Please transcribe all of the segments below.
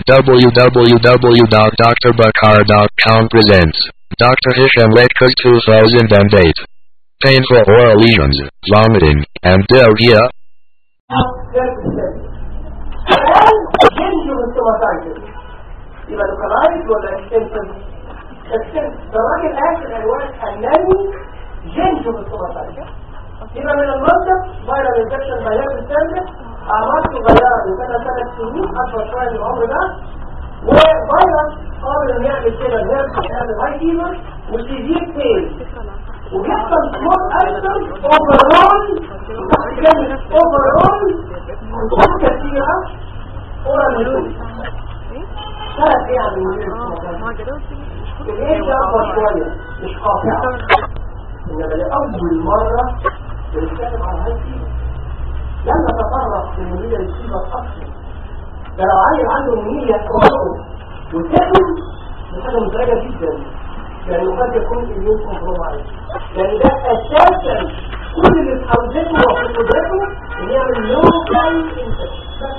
www.drbukhar.com presents Dr. Hisham Lecture 2008. Painful oral lesions, vomiting, and diarrhea. الآن جنجو السواتايتس يبقى لوكالايز ولا اكستنسن اكستنسن ده الراجل اخر عنوان حناني جنجو السواتايتس يبقى من المنطق فايرال انفكشن فيروس السيرفس اعمار صغيره من ثلاث ثلاث سنين اكبر شويه من العمر ده وفيروس قابل انه يعمل كده الناس بتعمل هاي فيفر وسيفير بين وبيحصل سمول اكشن اوفرول كلمه اوفرول خطوط كثيره اورال ثلاث ايه عن المدير الايه ده اكبر شويه مش قاطعه انما لاول مره بنتكلم عن هاي فيفر لم نتطرق في المدير الفيفر اصلا ده لو عيل عنده منية ومرضه وتاكل دي حاجه مزعجه جدا يعني قد يكون اليوم كومبرومايز يعني ده اساسا كل اللي في حوزته وفي قدرته ان يعمل لوكال انفكشن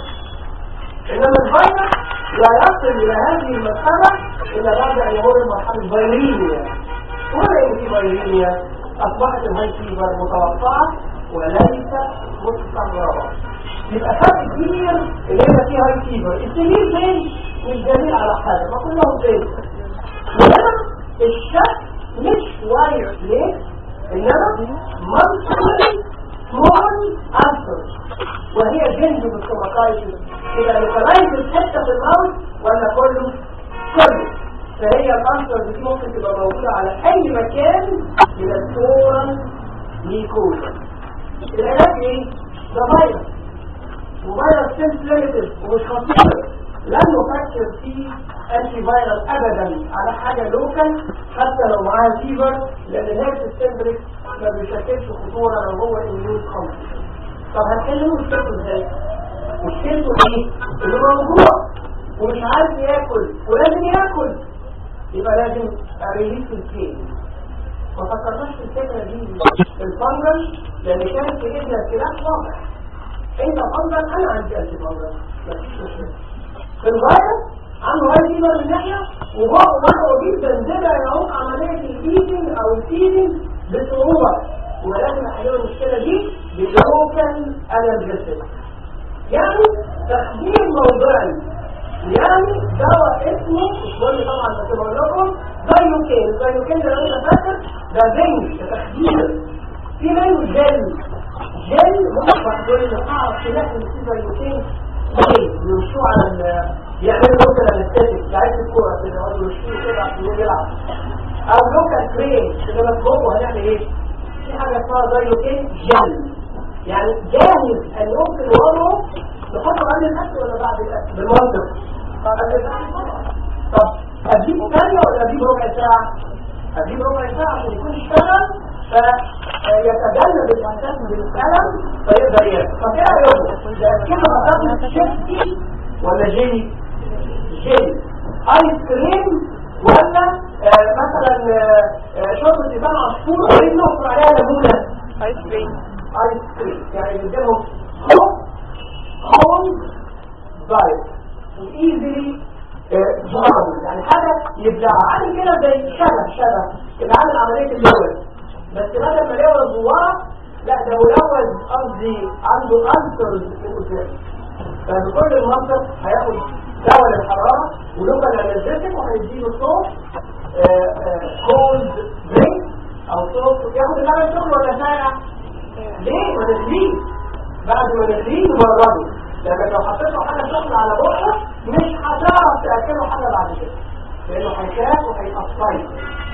انما الفيروس لا يصل الى هذه المرحله الا بعد ان يمر مرحله فيرينيا ولا ان في فيرينيا اصبحت الهاي فيفر متوقعه وليس مستمره يبقى فرق كبير اللي هي فيها هاي فيفر السمير فين مش دليل على حاجه ما كلهم فين وهنا الشك مش واير ليه انما منطقي سمول انسر وهي جنب بالسوماتايتس يبقى لوكالايز حته في الماوس ولا كله كله فهي الانسر دي ممكن تبقى موجوده على اي مكان من الفورن ميكوزا العلاج ايه؟ ده فيروس وفيروس سيلف ليميتد ومش خطير لن نفكر فيه انتي فيروس ابدا على حاجه لوكال حتى لو معاها فيفر لان الناس السنتريك ما بيشكلش خطوره لو هو اميون كومبلكس طب هنحل مشكلته ازاي؟ مشكلته ايه؟ اللي موجوع ومش عارف ياكل ولازم ياكل يبقى لازم اريليس الكيل ما فكرناش في الفكره دي الفنجل لان كانت في ايدنا السلاح واضح انت فنجل انا عندي انتي فنجل مفيش مشكله في الغايه عنده هاي فيبر من ناحيه وهو مرة جدا زرع يعوق عمليه الايدنج او الفيدنج بصعوبه ولازم احل المشكله دي بلوكال انرجيتك يعني تخدير موضعي يعني دواء اسمه مش مهم طبعا بس بقول لكم زيوكين زيوكين ده لو انت فاكر ده زنج ده تخدير في منه جل جل مصبح دول اللي اعرف تلاقي ان في زيوكين ايه يمشوا على ال يعملوا لوكال انستاتيك لعيبه الكوره كده يقعدوا يمشوا كده عشان يلعب او لوكال كريم اللي انا فوق هنعمل ايه؟ في حاجه اسمها زيوكين جل يعني جاهز ان يمكن وضعه نحطه قبل الاكل ولا بعد الاكل بالمنطق قبل الاكل طبعا طب اجيب ثانيه ولا اجيب ربع ساعه اجيب ربع ساعه عشان يكون اشتغل فيتجنب الاساس بالقلم فيقدر ياكل طب ايه رايكم كده بطاطس شيبسي ولا جيلي جيلي ايس كريم ولا آه مثلا آه شوربه لبان عصفور وبعدين نحط عليها ليمونه ايس كريم ايس كريم يعني بيديلهم هوب هوم دايت وايزلي جارد يعني حاجه يبلعها عامل كده زي شبه شبه كده عامل عمليه اللوز بس بدل ما يلوز جواه لا ده ملوث قصدي عنده انسرز في القدام فبكل المنطق هياخد دواء للحراره ولوكال انرجيتك وهيديله صوت كولد درينك او صوت ياخد اللبن شغل ولا ساقع ليه؟ ما نغليه بعد ما نغليه نبرده لكن لو حطيت له حاجه سخنه على بقه مش هتعرف تاكله حاجه بعد كده لانه هيخاف وهيتاثر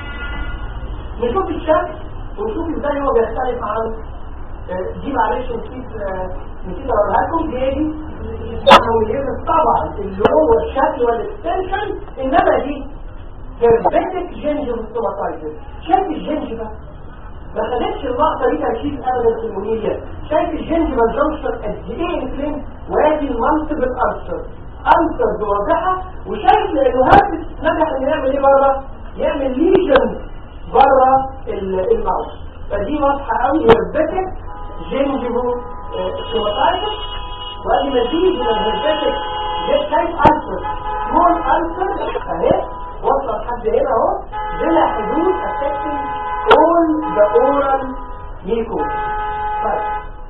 نشوف الشكل ونشوف ازاي هو بيختلف عن دي معلش نسيت نسيت اقولها لكم دي دي الحمويات طبعا اللون والشكل والاكستنشن انما دي هيربيتك جينجيف ستوماتايتس شايف الجينجيفا ما خدتش اللقطه دي تركيز ابدا في المنيه شايف الجينجيفا جنكشن قد ايه انفلين وادي المنطق الارثر انثر واضحه وشايف لانه هاتف نجح انه يعمل ايه بره يعمل ليجن بره الماوس فدي واضحه قوي هيربيتك جينجيفو ستوماتايتس وادي مزيد من الهيربيتك شايف انثر سمول ألسر أهي وصل لحد هنا أهو بلا حدود affecting all the oral mucosa طيب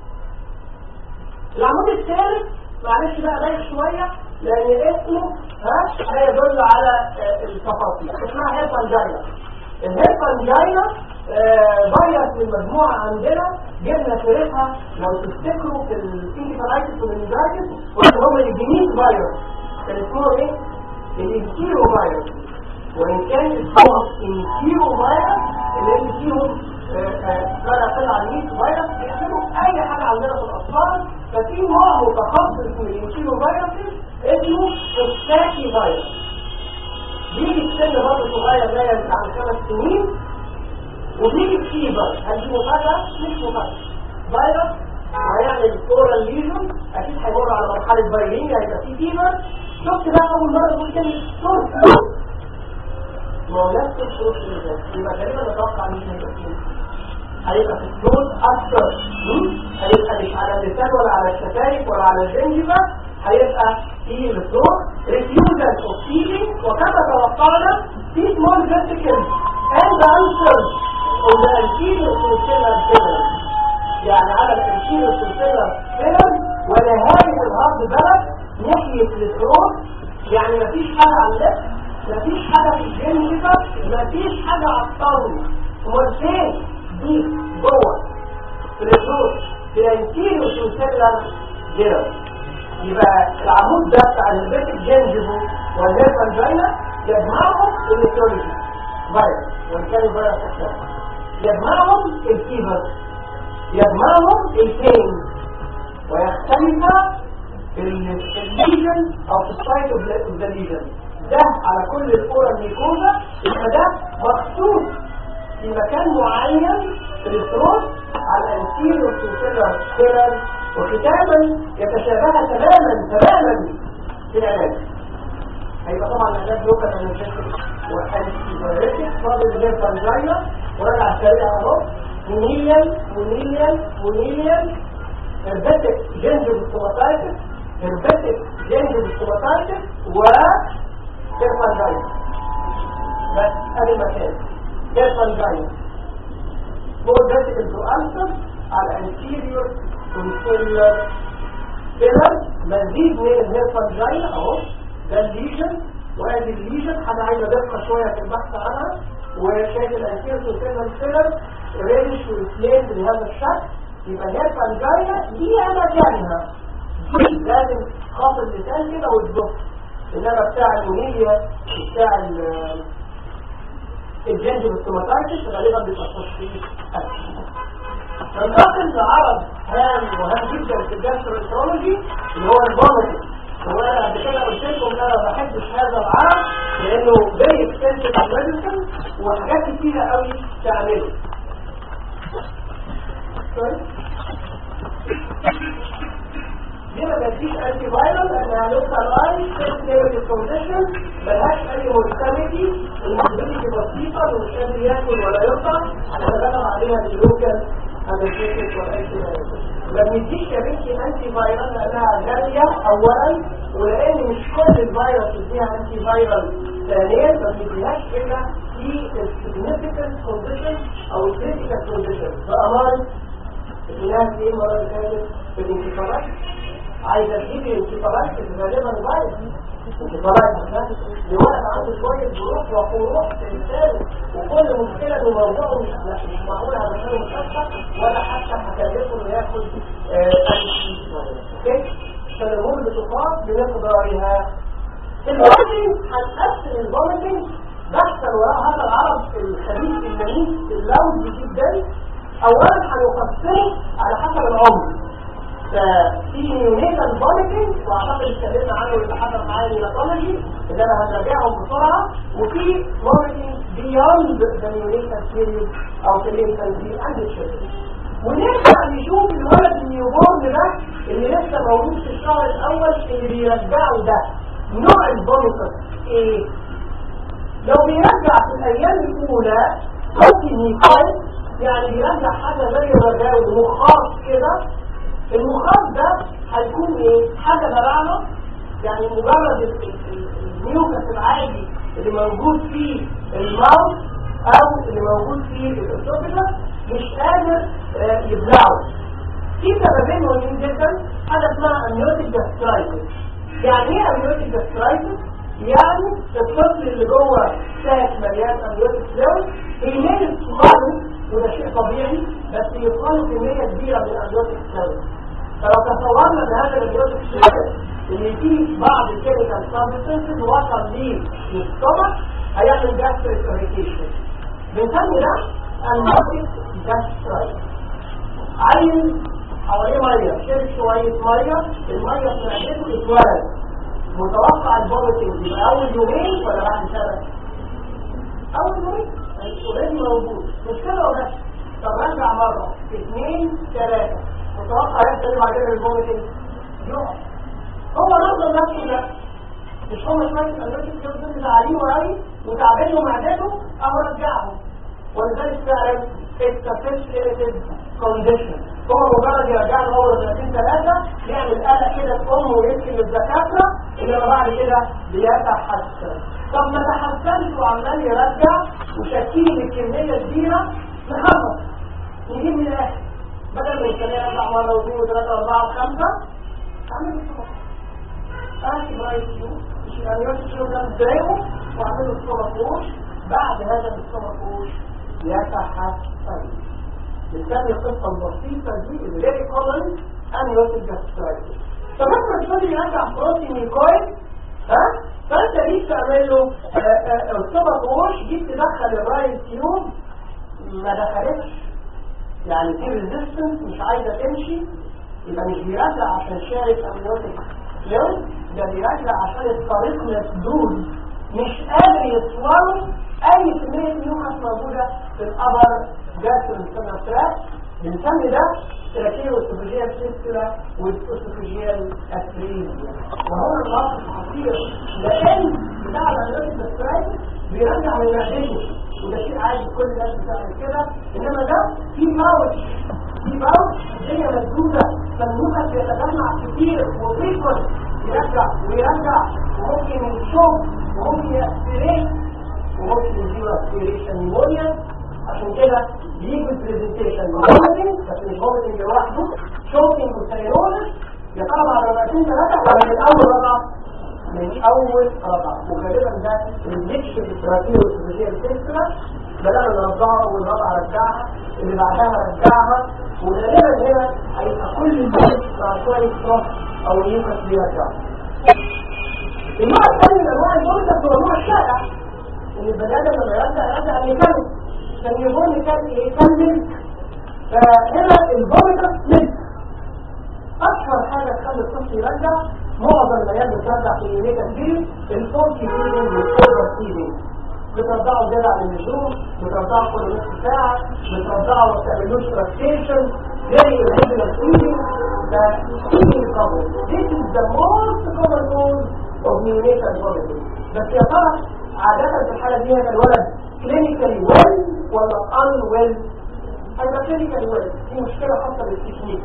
العمود الثالث معلش بقى بايخ شوية لأن اسمه ها لا يدل على آه، التفاصيل اسمها هيرفانجاينا الهيرفانجاينا فيروس من مجموعة عندنا جبنا سيرتها لو تفتكروا في الانكفالايتس والمنجايتس وقت هم الجديد فيروس كان اسمه ايه؟ الانكيرو فيروس وإن كان اسمه انكيرو فيروس اللي فيهم لا طلع عليه فيروس بيعملوا اي حاجه عندنا في الاطفال ففي نوع متخصص من الانكيلو فيروس اسمه الساكي فيروس بيجي السن برضه صغير لا يزيد عن خمس سنين وبيجي الفيبر هل دي مفاجاه؟ مش مفاجاه فيروس وهيعمل اورال ليجن اكيد هيمر على مرحله فيرينيا هيبقى في فيبر شفت بقى اول مره بقول كلمه سورس ما هو نفس الشروط اللي فاتت يبقى غالبا نتوقع مين هيبقى فيه هيبقى في الصوت اكتر هيبقى مش على اللسان ولا على الشفايف ولا على الجنجبه هيبقى في الصوت refusal of feeling وكما توقعنا في small vesicles and ulcers on the anterior circular pillar يعني على الانتيريور circular pillar ونهاية الهارد بلد ناحية الثروت يعني مفيش حاجة على اللب مفيش حاجة في الجنجبة مفيش حاجة على الطاولة امال فين دي جوه في الثروت في الانتيريور circular pillar يبقى العمود ده بتاع البيت الجنجبو والهيرفانجينا يجمعهم الالكترولوجي فيروس وان كان فيروس اكثر يجمعهم الفيبر يجمعهم البين ويختلف في الليجن او في السايت اوف ذا ليجن ده على كل الكوره الميكوزا يبقى ده مخصوص في مكان معين في الثروت على الانتيريور سوسيلر سيلر وختاما يتشابه تماما تماما في العلاج هيبقى طبعا العلاج لوكال انستيك وانتيبيوتيك فاضل غير فانجاينا وراجع سريع اهو مونيليان مونيليان مونيليان هربتك جنجل ستوماتايتس هربتك جنجل ستوماتايتس و كيرفانجاينا بس ادي المكان كيرفانجاينا فور فيتيكال تو ألسر على الانتيريور كونسيلر كده مزيد من الهيرفانجاينا اهو ده الليجن وادي الليجن حاجه عايزه دقه شويه في البحث عنها وشايف الانتيريور كونسيلر كده ريش وسليم بهذا الشكل يبقى الهيرفانجاينا ليها مكانها دي لازم خاطر اللسان كده وتبص انما بتاع المونيليا بتاع الجنجل السوماتايتس غالبا بيبقى تشخيص ننتقل لعرض هام وهام جدا في الجاستروانترولوجي اللي هو الفوميتنج هو انا قبل كده قلت لكم ان انا ما بحبش هذا العرض لانه فيري اكستنسيف ميديسن وحاجات كتيره قوي تعمله دي ما بديش انتي فايرال لانها لوكال اي سيركيوليتي كونديشن ملهاش اي مورتاليتي المورتاليتي بسيطه ومش قادر ياكل ولا يقطع وغلب عليها اللوكال انستيك والاي ما بنديش يا بنتي انتي فايرال لانها غاليه اولا ولان مش كل الفيروس فيها انتي فايرال ثانيا ما بنديهاش الا في السيجنفيكانت كونديشن او الكريتيكال كونديشن فامان الناس دي المره اللي فاتت في الانتفاضات عايزه تجيب الانتفاضات غالبا فيروس انتفاضات لواحد عنده شويه جروح وقروح في لسانه وكل مشكله انه موضوعه مش مش معمول على لسانه مشخص ولا حتى هكلفه انه ياخد اوكي فالامور بتقاس بمقدارها الفوميتنج هنقسم الفوميتنج بحثا وراء هذا العرض الخبيث المميت اللوزي جدا اولا هنقسمه على حسب العمر ففي نيونيتال فوميتنج واعتقد اتكلمنا عنه اللي حصل معايا النيوناتولوجي اللي انا هنراجعهم بسرعه وفي فوميتنج بيوند ذا نيونيتال بيريود او في الانفانسي اند الشيلدرن ونرجع نشوف الولد النيوبورن ده اللي لسه موجود في الشهر الاول اللي بيرجعه ده نوع الفوميتنج ايه؟ لو بيرجع في الايام الاولى ممكن يكون يعني بيرجع حاجه زي الرجاوي مخاط كده المخاط ده هيكون ايه حاجه برعنا يعني مجرد الميوكس العادي اللي موجود في الماوس او اللي موجود في الاسوفيجاس مش قادر آه، يبلعه في سببين مهمين جدا حاجه اسمها امنيوتيك جاسترايتس يعني ايه امنيوتيك جاسترايتس يعني الطفل اللي جوه ساك مليان امنيوتيك فلويد بيميل صغير وده شيء طبيعي بس يدخلوا كميه كبيره من الامنيوتيك فلويد فلو تصورنا بهذا الامنيوتيك فلويد ان في بعض الكيميكال سبستنسز وصل للستومك هيعمل جاستريك اريتيشن بنسمي ده امنيوتيك جاسترايتس عين حواليه ميه شرب شويه ميه الميه في معدته اتولد متوقع الفوميتنج يبقى اول يومين ولا بعد سنه اول يومين اوريدي موجود مش كده وبس طب رجع مره اثنين ثلاثه متوقع يحصل ايه بعد كده الفوميتنج يقع هو نظر نفسه ده مش هم شويه الامريكان كيوزن زعلانين قوي وتعبانين ومعدته اهو رجعهم ولذلك فعلا it's a fixated condition هو مجرد يرجع له اول سنتين ثلاثه يعمل قلق كده في امه ويمكن للدكاتره انما بعد كده بيتحسن طب ما تحسنش وعمال يرجع وشاكين الكميه كبيره نخلص نجيب من الاخر بدل ما يخليها يرجع مره واثنين وثلاثه واربعه وخمسه اعمل الصبح احكي برايك مش الاميات الشيوخ ده تضايقه واعمله الصبح بعد هذا الصبح يتحسن بالتالي القصة البسيطة دي اللي very common amniotic gastritis فمثلا الشغل يرجع بروتين الكويس ها فانت جيت تعمل له الصبغ ووش جيت تدخل الرايل تيوب ما دخلتش يعني في ريزيستنس مش عايزة تمشي يبقى مش بيرجع عشان شارك امنيوتيك فلويد ده بيرجع عشان الطريق مسدود مش قادر يصوره اي كمية نيومس موجودة في الابر جاسترو تراك بنسمي ده تراكيه والسوفيجيال سيستولا والسوفيجيال اتريزيا وهو الوصف الخطير لان بتاع الامراض التراك بيرجع من معدته وده شيء عادي كل الناس بتعمل كده انما ده في باوتش في باوتش الدنيا مسدوده فالنومس بيتجمع كتير وفريكونت يرجع ويرجع وممكن يشوف وممكن يأسريت وممكن يجيله اسبيريشن نيمونيا عشان كده بيجي البرزنتيشن فوميتنج بس مش فوميتنج لوحده شوكينج وسيروزس يا ترى بعد ربعتين ثلاثه ولا من اول ربعه؟ من اول ربعه وغالبا ده الجيش الاستراتيجي والسوفيجيال سيستما بدأنا نرجعها والرابعه رجعها اللي بعدها رجعها وغالبا هنا هيبقى كل الناس مع شويه صف او يوكس بيرجعها النوع الثاني من انواع الفوميتنج هو النوع الشائع ان البني ادم لما يرجع يرجع الميكانيك كان يظن كان يكمل فهنا الفوميتس ملك اشهر حاجه تخلي الطفل يرجع معظم العيال بترجع في اليونيكا دي الفورتي فيدنج والاوفر فيدنج بترضعه زيادة عن اللزوم بترضعه كل نص ساعة بترضعه ما بتعملوش تراكتيشن very irregular feeding that feeding trouble this is the most common cause of neonatal vomiting بس يا ترى عادة في الحالة دي هذا الولد clinically well ولا unwell هيبقى clinically well دي مشكلة خاصة بالتكنيك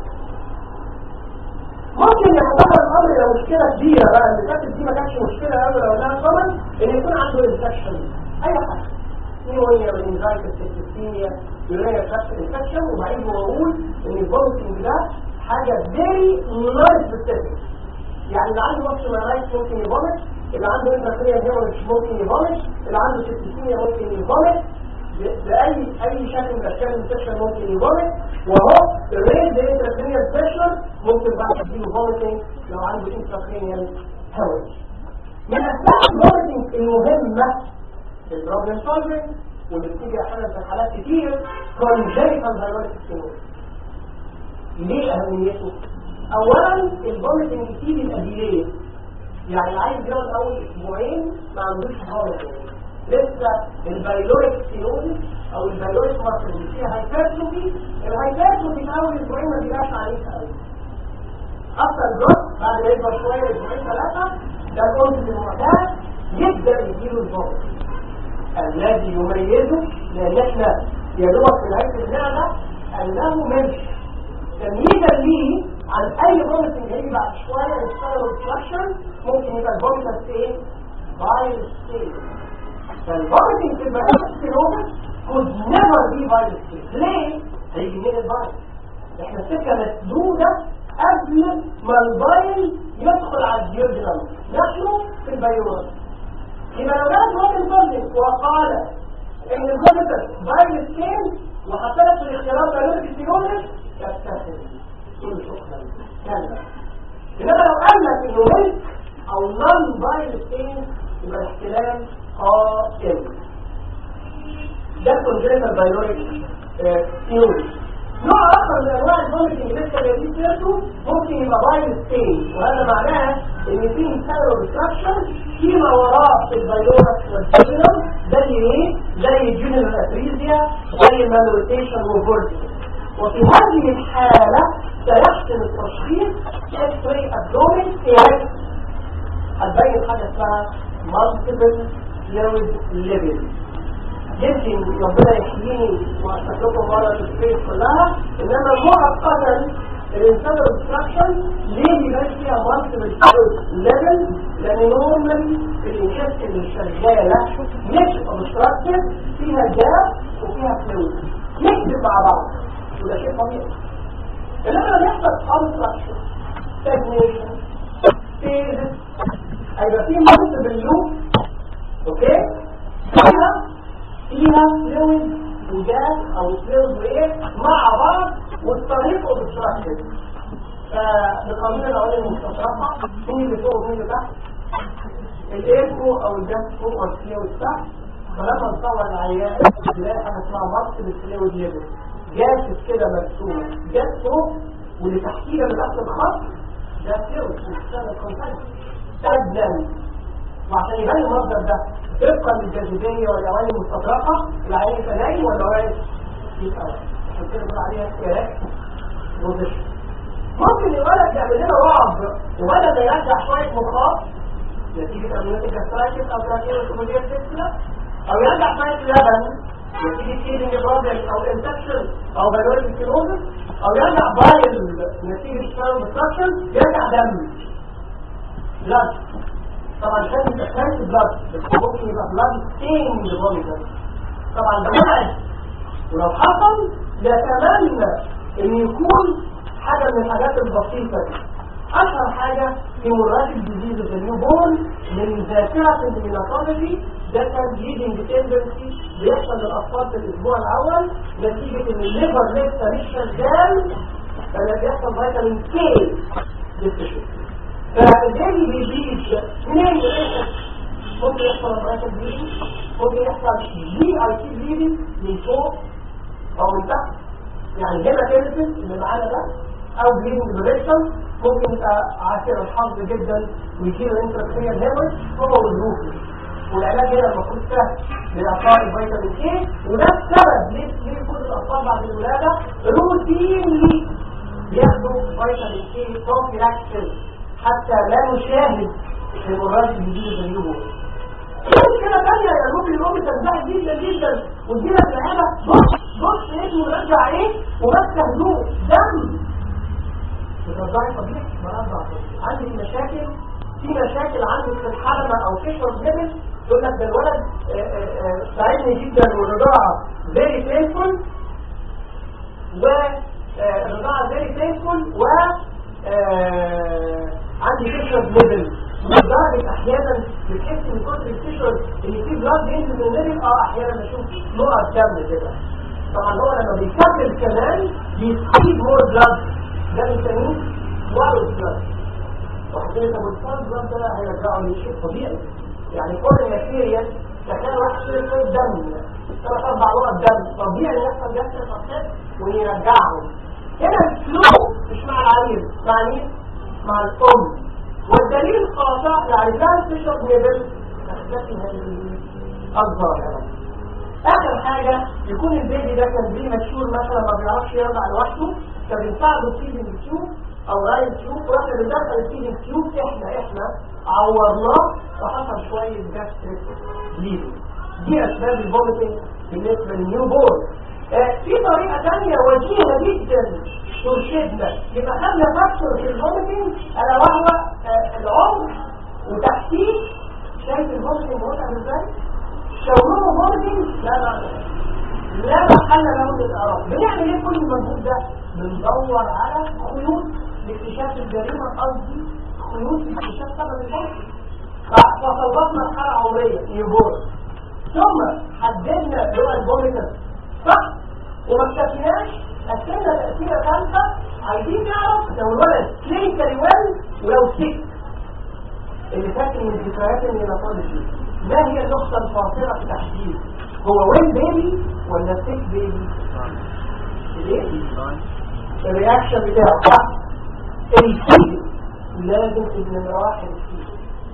ممكن يعتبر الامر لو مشكلة كبيرة بقى اللي فاتت دي ما كانتش مشكلة قوي لو انها كومن ان يكون عنده انفكشن اي حاجة نيويا من انزايتس سيستيميا يوريا انفكشن وبعيد واقول ان الفوميتنج ده حاجة very non specific يعني اللي عنده وقت مرايس ممكن يفومت اللي عنده انترفيريا هيموريج ممكن يفومت اللي عنده سيستيميا ممكن يفومت بأي أي شكل من أشكال الانفكشن ممكن يفومت وهو الريد انترفيريا بريشر ممكن بعد يديله فوميتنج لو عنده انترفيريا هيموريج من أسباب الفوميتنج المهمة البروبلم سولفنج واللي بتيجي أحيانا في حالات كتير congenital virotic stenosis ليه أهميته؟ اولا الفوميتنج يبتدي الادويه يعني عايز يقعد اول اسبوعين ما عندوش فوميتنج لسه البايلوريك ستينوزيس او البايلوريك ماركر اللي فيها هايبرتروفي الهايبرتروفي في اول اسبوعين ما بيبقاش عنيف قوي اكتر جزء بعد ما يكبر شويه اسبوعين ثلاثه ده الانس المعتاد يبدا يجيله الفوميتنج الذي يميزه لان احنا يا دوبك في نهايه اللعبه انه مش تمييزا ليه عن اي فوميتنج هيجي بعد شويه يشتغل اوبستراكشن ممكن يبقى الفوميتنج ايه viral state فالفيروسين في البكتيريوم could never be viral state ليه؟ هيجي من الفيروس احنا السكه مسدوده قبل ما الفيروس يدخل على الديوجنال نحن في الفيروس يبقى لو جاءت راجل ظلم وقال ان الفيروس فيروس كين وحط لك في الاختيارات فيروس سيروزس يستسلم كل شكرا كلا انما لو قال لك انه ملك او نون فايروس كين يبقى الاحتلال قائم ده كونجنتال فيروس ثيوري نوع اخر من انواع الفوميتنج لسه جايين سيرته ممكن يبقى فايروس تين وهذا معناه ان في سيلر ديستراكشن فيما وراء الفيروس والسيلر زي ايه؟ زي الجنرال اتريزيا زي المالوريتيشن وفورتيكس وفي هذه الحالة سيحسن التشخيص اكس راي ابدومين في هتبين حاجة اسمها multiple fluid level يمكن ربنا يحييني واشرح لكم مرة السبيس كلها انما مؤقتا الانسان obstruction ليه بيبقى فيها multiple fluid level لان نورمالي الانشاء اللي شغالة مش obstructed فيها جاب وفيها fluid يكتب مع بعض وده شيء طبيعي انما لما يحصل obstruction stagnation phases هيبقى فيه multiple loop اوكي فيها فيها فلويد وجاز او فلويد وايه مع بعض والطريق اوبستراكتد فبقانون الاولاني المستشرقه مين اللي فوق ومين اللي تحت الاير فوق او الجاز فوق والفلويد تحت فلما نصور العيان نلاقي حاجه اسمها مارك بالفلويد ليفل جاز كده مرسوم جاز فوق واللي تحتيه من اصل الخط ده فلويد بيشتغل كونتاكت تبدل وعشان يبان المصدر ده طبقا للجاذبيه والاواني المستطرقه العين يبقى نايم ولا واقف يبقى عشان كده بنقول عليها اختيارات بوزيشن ممكن الولد يعمل لنا رعب الولد يرجع شويه مخاط نتيجه امنيوتيك استرايكس او تراكيوس سيستم او يرجع شويه لبن نتيجه كيدنج بروبلم او انفكشن او فالوريك سكلوزس او يرجع بايل نتيجه ستارم ديستركشن يرجع دم بلاد طبعا كان يبقى كانت بلاد بس ممكن يبقى بلاد ستين لفوميتر طبعا ده مرعب ولو حصل يتمنى ان يكون حاجة من الحاجات البسيطة دي اشهر حاجة هيموراجيك ديزيز في النيو بورن من ذاكرة الميلاتولوجي ده كان بليدنج تندنسي بيحصل للاطفال في الاسبوع الاول نتيجة ان الليفر لسه مش شغال فده بيحصل فيتامين كي للتشوف فالبيبي بيزيد منين ممكن يحصل امراض بليدنج ممكن يحصل جي اي سي بليدنج من فوق او من تحت يعني هنا كيرسن اللي معانا ده او بليدنج بريكشن ممكن يبقى عسير الحظ جدا ويشيل الانتركسيال هيمج هو والروح والعلاج هنا المفروض سهل للاطفال الفيتامين كي وده السبب ليه ليه كل الاطفال بعد الولاده روتينلي بياخدوا فيتامين كي بروفيلاكسيس حتى لا نشاهد هيموراج الجديد اليوم مشكلة تانية يا ممكن الأم تنزعج جدا جدا وتجيلها العيادة بص بص ايه ونرجع ايه وماسكة هدوء دم بترضعي طبيعي برضع عندك مشاكل في مشاكل عندك في الحلمة او كشف الجبل يقول لك ده الولد ساعدني جدا والرضاعة فيري بينفول والرضاعة فيري بينفول و عندي كشف ليفل لدرجة احيانا بتحس من كتر الكشف ان في بلاد بينزل من الليفل اه احيانا بشوف نقط دم كده طبعا هو لما بيكبر كمان بيسحب مور بلاد ده بنسميه وايلد بلاد وحتى انت بتصاب بلاد ده هيرجعه لشيء طبيعي يعني كل ماتيريال تخيل واحد شيء شويه دم ثلاث اربع نقط دم طبيعي يحصل جسر الخطاب ويرجعهم هنا الفلو مش مع العريض مع مين؟ مع الام والدليل القاطع يعني لا تشرب نيبل تختفي هذه اكبر يعني اخر حاجة يكون البيبي ده كان بيه مشهور مثلا ما بيعرفش يرضع لوحده فبنساعده الفيدنج تيوب او رايد تيوب واحنا بندخل الفيدنج تيوب احنا احنا عورناه وحصل شوية جاستريك ليدنج دي اسباب الفوميتنج بالنسبة للنيو بورن آه في طريقة تانية وجيهة جدا ترشدنا يبقى خدنا فاكتور في الفوميتنج الا وهو آه العمر وتحتيه شايف الفوميتنج متعب ازاي؟ شاورما فوميتنج لا لا لا لا محل له للإعراب بنعمل ايه كل المجهود ده؟ بندور على خيوط لاكتشاف الجريمة قصدي خيوط لاكتشاف سبب الفوميتنج فصلت مرحلة عمرية نيوبورن ثم حددنا اللي هو الفوميتنج صح؟ وما اكتفيناش قسمنا تأثيرة ثالثة عايزين نعرف لو الولد كلينيكالي ويل ولو سيك اللي فاكر من ذكريات النيوناتولوجي ما هي النقطة الفاصلة في تحديد هو ويل بيبي ولا سيك بيبي؟ الايه؟ الرياكشن بتاعه صح؟ الفيل لازم ابن مراحل الفيل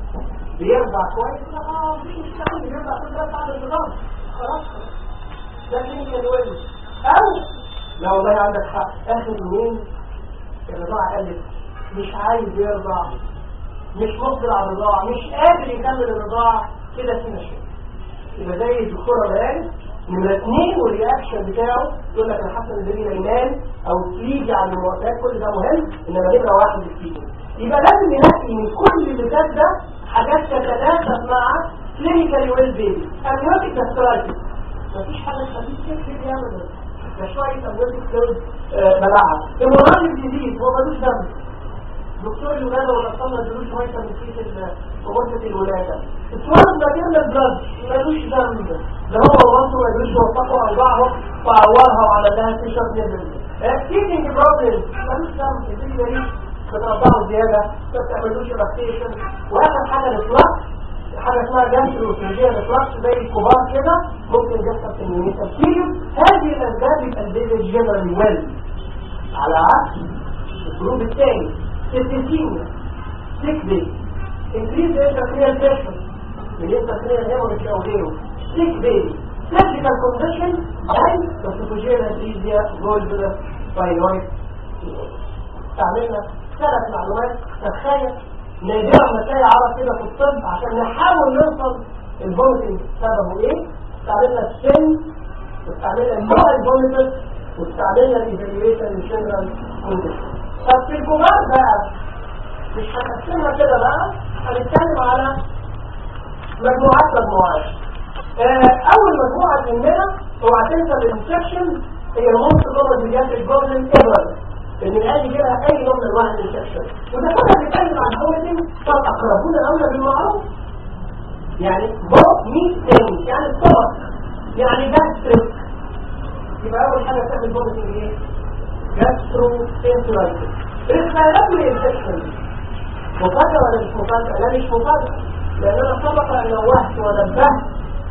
بيرضع كويس لا اه مفيش مشكلة بيرضع كل ده بعد النظام خلاص ده كلينيكالي ويل او لا والله عندك حق اخر يومين الرضاعة قلت مش عايز يرضع مش مقبل على الرضاعة مش قادر يكمل الرضاعة كده في مشكلة يبقى زي الدكتورة بيان نمرة اثنين والرياكشن بتاعه يقول لك انا حاسس ان البيبي نايمان او تيجي على المعتاد كل ده مهم انما نمرة واحد الفيديو يبقى لازم نلاقي من كل اللي فات ده حاجات تتناسب مع كلينيكال ويل بيبي اميوتيك جاسترايتس مفيش حاجه تخليك تكتب ابدا ده شويه اميوتيك فلويد بلعها المرض الجديد هو ملوش دم دكتور الولادة والأطفال ما ادلوش فيتامين سي في غرفة الولادة اتولد ما جبنا البلد ملوش ذنب ده هو وانتوا ما ادلوش وفقوا أوضاعهم وعورها وعلى لها تيشرت نزل كيدنج بروبلم ملوش ذنب الفيديو ده ليه بتقطعوا زيادة ما بتعملوش لاكتيشن وآخر حاجة الإطلاق حاجة اسمها جنسل وسرجية الإطلاق زي الكبار كده ممكن يحصل في النيوميتا كتير هذه الأسباب يبقى البيبي جنرالي ويل على عكس الجروب الثاني سيستيميا سيك بي انكريز انتركريال بريشر من الانتركريال هيموريج او غيره سيك بي سيرجيكال كونديشن اي باسوفوجيال انتريزيا جولد بايلويد استعملنا ثلاث معلومات تتخيل نادرا ما تلاقي عرض كده في الطب عشان نحاول نوصل الفوميتنج سببه ايه استعملنا السن واستعملنا النوع الفوميتر واستعملنا الايفالويشن الجنرال كونديشن طب في الكبار بقى مش هنقسمها كده بقى هنتكلم على مجموعات مجموعات آه اول مجموعه مننا اوعى تنسى الانفكشن هي الموست كومن بيجاتريك بروبلم ايفر ان العيال يجي لها اي نوع من انواع الانفكشن وده كله بيتكلم عن هوميتنج فالاقربون الاولى بالمعروف يعني بو ميت تاني يعني الطبق يعني جاستريك يبقى اول حاجه تعمل هوميتنج ايه؟ جاسترو انترايتس ريسبيراتوري انفكشن مفاجأة ولا مش مفاجأة؟ لا مش مفاجأة لأن أنا سبق أن نوهت ونبهت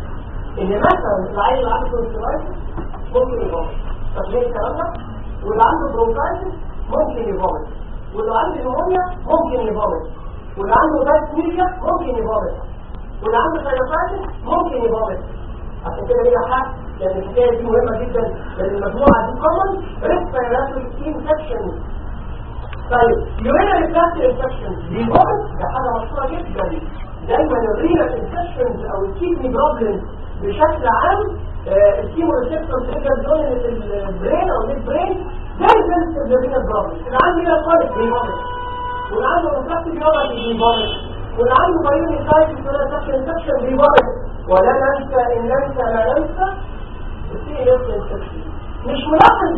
إن مثلا العيل اللي عنده انترايتس ممكن يفوت طب ليه الكلام ده؟ واللي عنده برونكايتس ممكن يفوت واللي عنده نمونيا ممكن يفوت واللي عنده دايسميريا ممكن يفوت واللي عنده سيروفايتس ممكن يفوت عشان كده ليها حق لان الحكايه دي مهمه جدا لان المجموعه دي كومن ريسبيراتوري انفكشن طيب يورينري بلاست انفكشن دي مهم ده حاجه مشهوره جدا دايما الرينال انفكشنز او الكيدني بروبلم بشكل عام الكيمو ريسبتورز تقدر تقول ان البرين او البرين زي سنسيتيف للرينال بروبلم اللي عنده رينال كوليك بيموت واللي عنده ريسبتيف يومك بيموت واللي عنده بايوني سايتس ولا انفكشن بيموت ولا ننسى ان ننسى لا ننسى السي انفكشن مش ملاحظ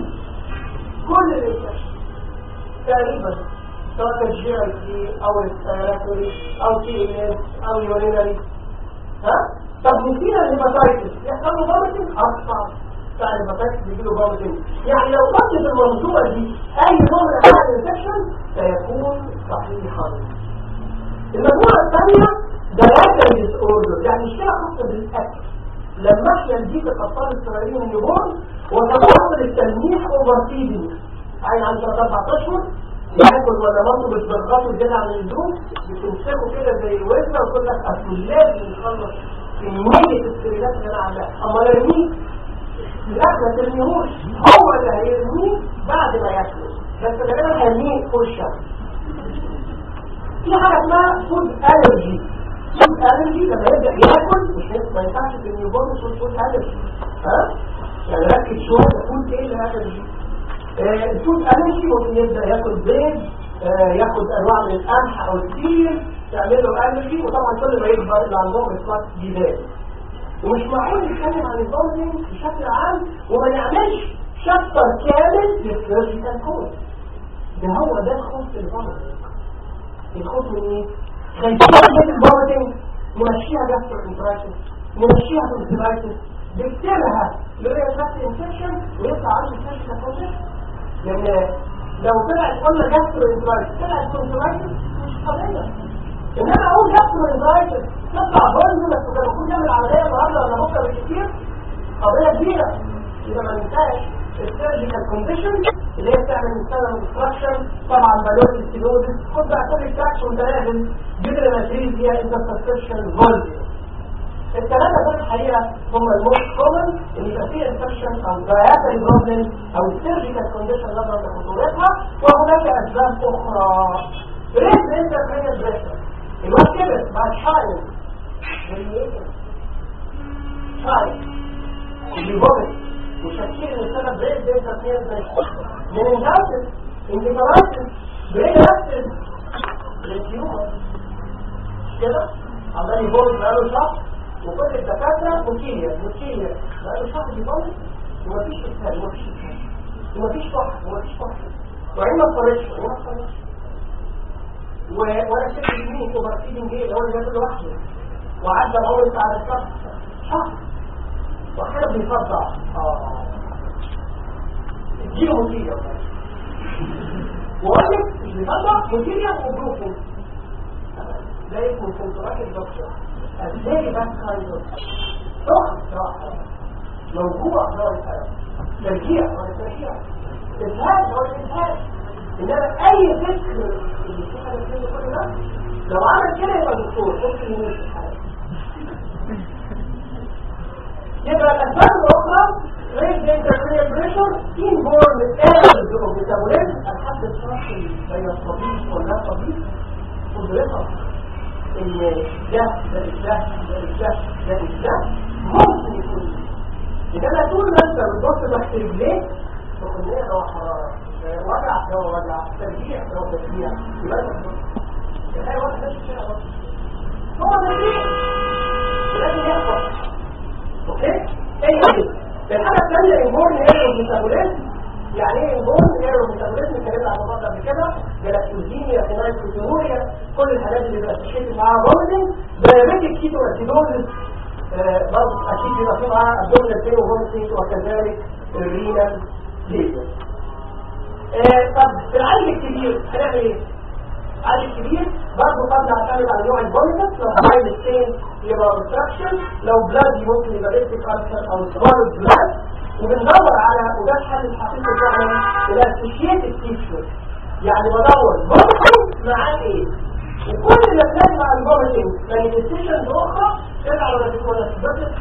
كل الانفكشن تقريبا سواء كان جي اي سي او ريسبيراتوري او سي ان اس او يورينري ها طب نسينا الهيباتايتس يحصل له فوميتنج اصعب بتاع الهيباتايتس بيجي له فوميتنج يعني لو قلت في المنظومه دي اي نوع من انواع الانفكشن سيكون صحيحا المجموعه الثانيه دايجري ديس اوردر يعني مشكله خاصه بالاكل لما احنا نجيب الاطفال الصغيرين من يومهم وتواصل التلميح اوفر فيدنج عين عن ثلاث اربع اشهر ياكل ولا مامته بتبرقصه زياده عن اللزوم بتمسكه كده زي الوزنه وتقول لك اصل لازم نخلص كميه السريلات اللي انا عاملاها اما يرميه لا ما ترميهوش هو اللي هيرميه بعد ما ياكله بس غالبا هيرميه فوق الشمس في حاجه اسمها فود الرجي فود الرجي لما يبدا ياكل مش ما ينفعش ترميه برضه فود الرجي ها يعني ركز شويه فود ايه الالرجي الفود الرجي ممكن يبدا ياكل بيض آه ياخد انواع من القمح او الكير تعمل له الرجي وطبعا كل ما يكبر اللي عندهم ريفلكس بيزيد ومش معقول نتكلم عن الفولفنج بشكل عام وما نعملش شابتر كامل للسيرجيكال كود ده هو ده الخوف الفولفنج الخوف من ايه؟ خايفين من الفولفنج نمشيها جاستر انتراكشن نمشيها كونسيلايتس بكتيرها يوريا تراكت انفكشن ويطلع عنده سيرجيكال كونديشن لان لو طلعت قلنا جاستر انتراكشن طلعت كونسيلايتس مش قضيه انما اقول جاستر انتراكشن تطلع بولز بس كان المفروض يعمل عمليه النهارده ولا بكره بالكثير قضيه كبيره اذا ما ننساش السيرجيكال كونديشن اللي هي بتعمل مثلا ديستراكشن طبعا بالوت ستينوزس خد بقى كل الكاتش وانت نازل جدر ماتريزيا انترسبشن فولفي الثلاثه دول الحقيقه هم الموست كومن اللي يبقى فيه انفكشن او داياتري بروبلم او السيرجيكال كونديشن نظرا لخطورتها وهناك اسباب اخرى ريز انترفيرنس بريشر الواد كبر بعد شايل شايل اللي بوبت وشكيل ان السبب ريز انترفيرنس بريشر من انجاسس انديكالايتس بريز اكتس للتيومر كده عمال يبوظ بقاله شهر وكل الدكاتره موتيليا موتيليا بقاله شهر يبوظ ومفيش اسهال ومفيش اسهال ومفيش فحص ومفيش فحص وعين ما اضطرتش وعين ما اضطرتش وانا شفت يمين وبرسيدين جه اللي هو اللي جاب لوحده وعدى العمر بتاع الشهر شهر واحيانا بيصدع اه اديله موتيليا وقال لك مش بيصدع موتيليا وبروفين ده اسمه سنتراك الدكتور ازاي بس كايزر ضغط راحة موجوع نوع الحياة ترجيع نوع الترجيع إزهاد نوع الإزهاد إنما أي فكر اللي في حاجة كده كل ده لو عمل كده يبقى دكتور ممكن يموت في الحياة يبقى الأسباب الأخرى ريد انتركريال بريشر inborn errors of metabolism الحد الفاصل بين الطبيب واللا طبيب قدرتها ان ده ده ده ده ده ده ده ممكن يكون انما طول ما انت بتبص تحت رجليك تقنية ده حرارة وجع ده وجع ترجيع ده وترجيع يبقى انت تخيل واحد ده الشارع هو ترجيع لازم يحصل اوكي ايه الحاجة الثانية انبورن ايرو ميتابوليزم يعني ايه انبورن ايرو ميتابوليزم اتكلمنا عن الموضوع ده قبل كده جلاكتوزيميا فينايتوزيوريا كل الحاجات اللي بيبقى تشكيل معاها فوميتنج دايابيتيك كيتو اسيدوزس برضه اكيد بيبقى في معاها ابدومينال بين وفوميتنج وكذلك الرينال ليزر طب في العالج الكبير هنعمل ايه؟ العالج الكبير برضه قد نعتمد على نوع الفوميتنج لو هاي ستين يبقى obstruction لو بلاد ممكن يبقى ليستيك ألسر أو سوال بلاد وبندور على وده الحل الحقيقي فعلا الاسوشيتد تيشر يعني بدور فوميتنج معاه ايه وكل اللي بنات مع الفوميتنج مانيفستيشنز اخرى ترجع ولا ولا تثبت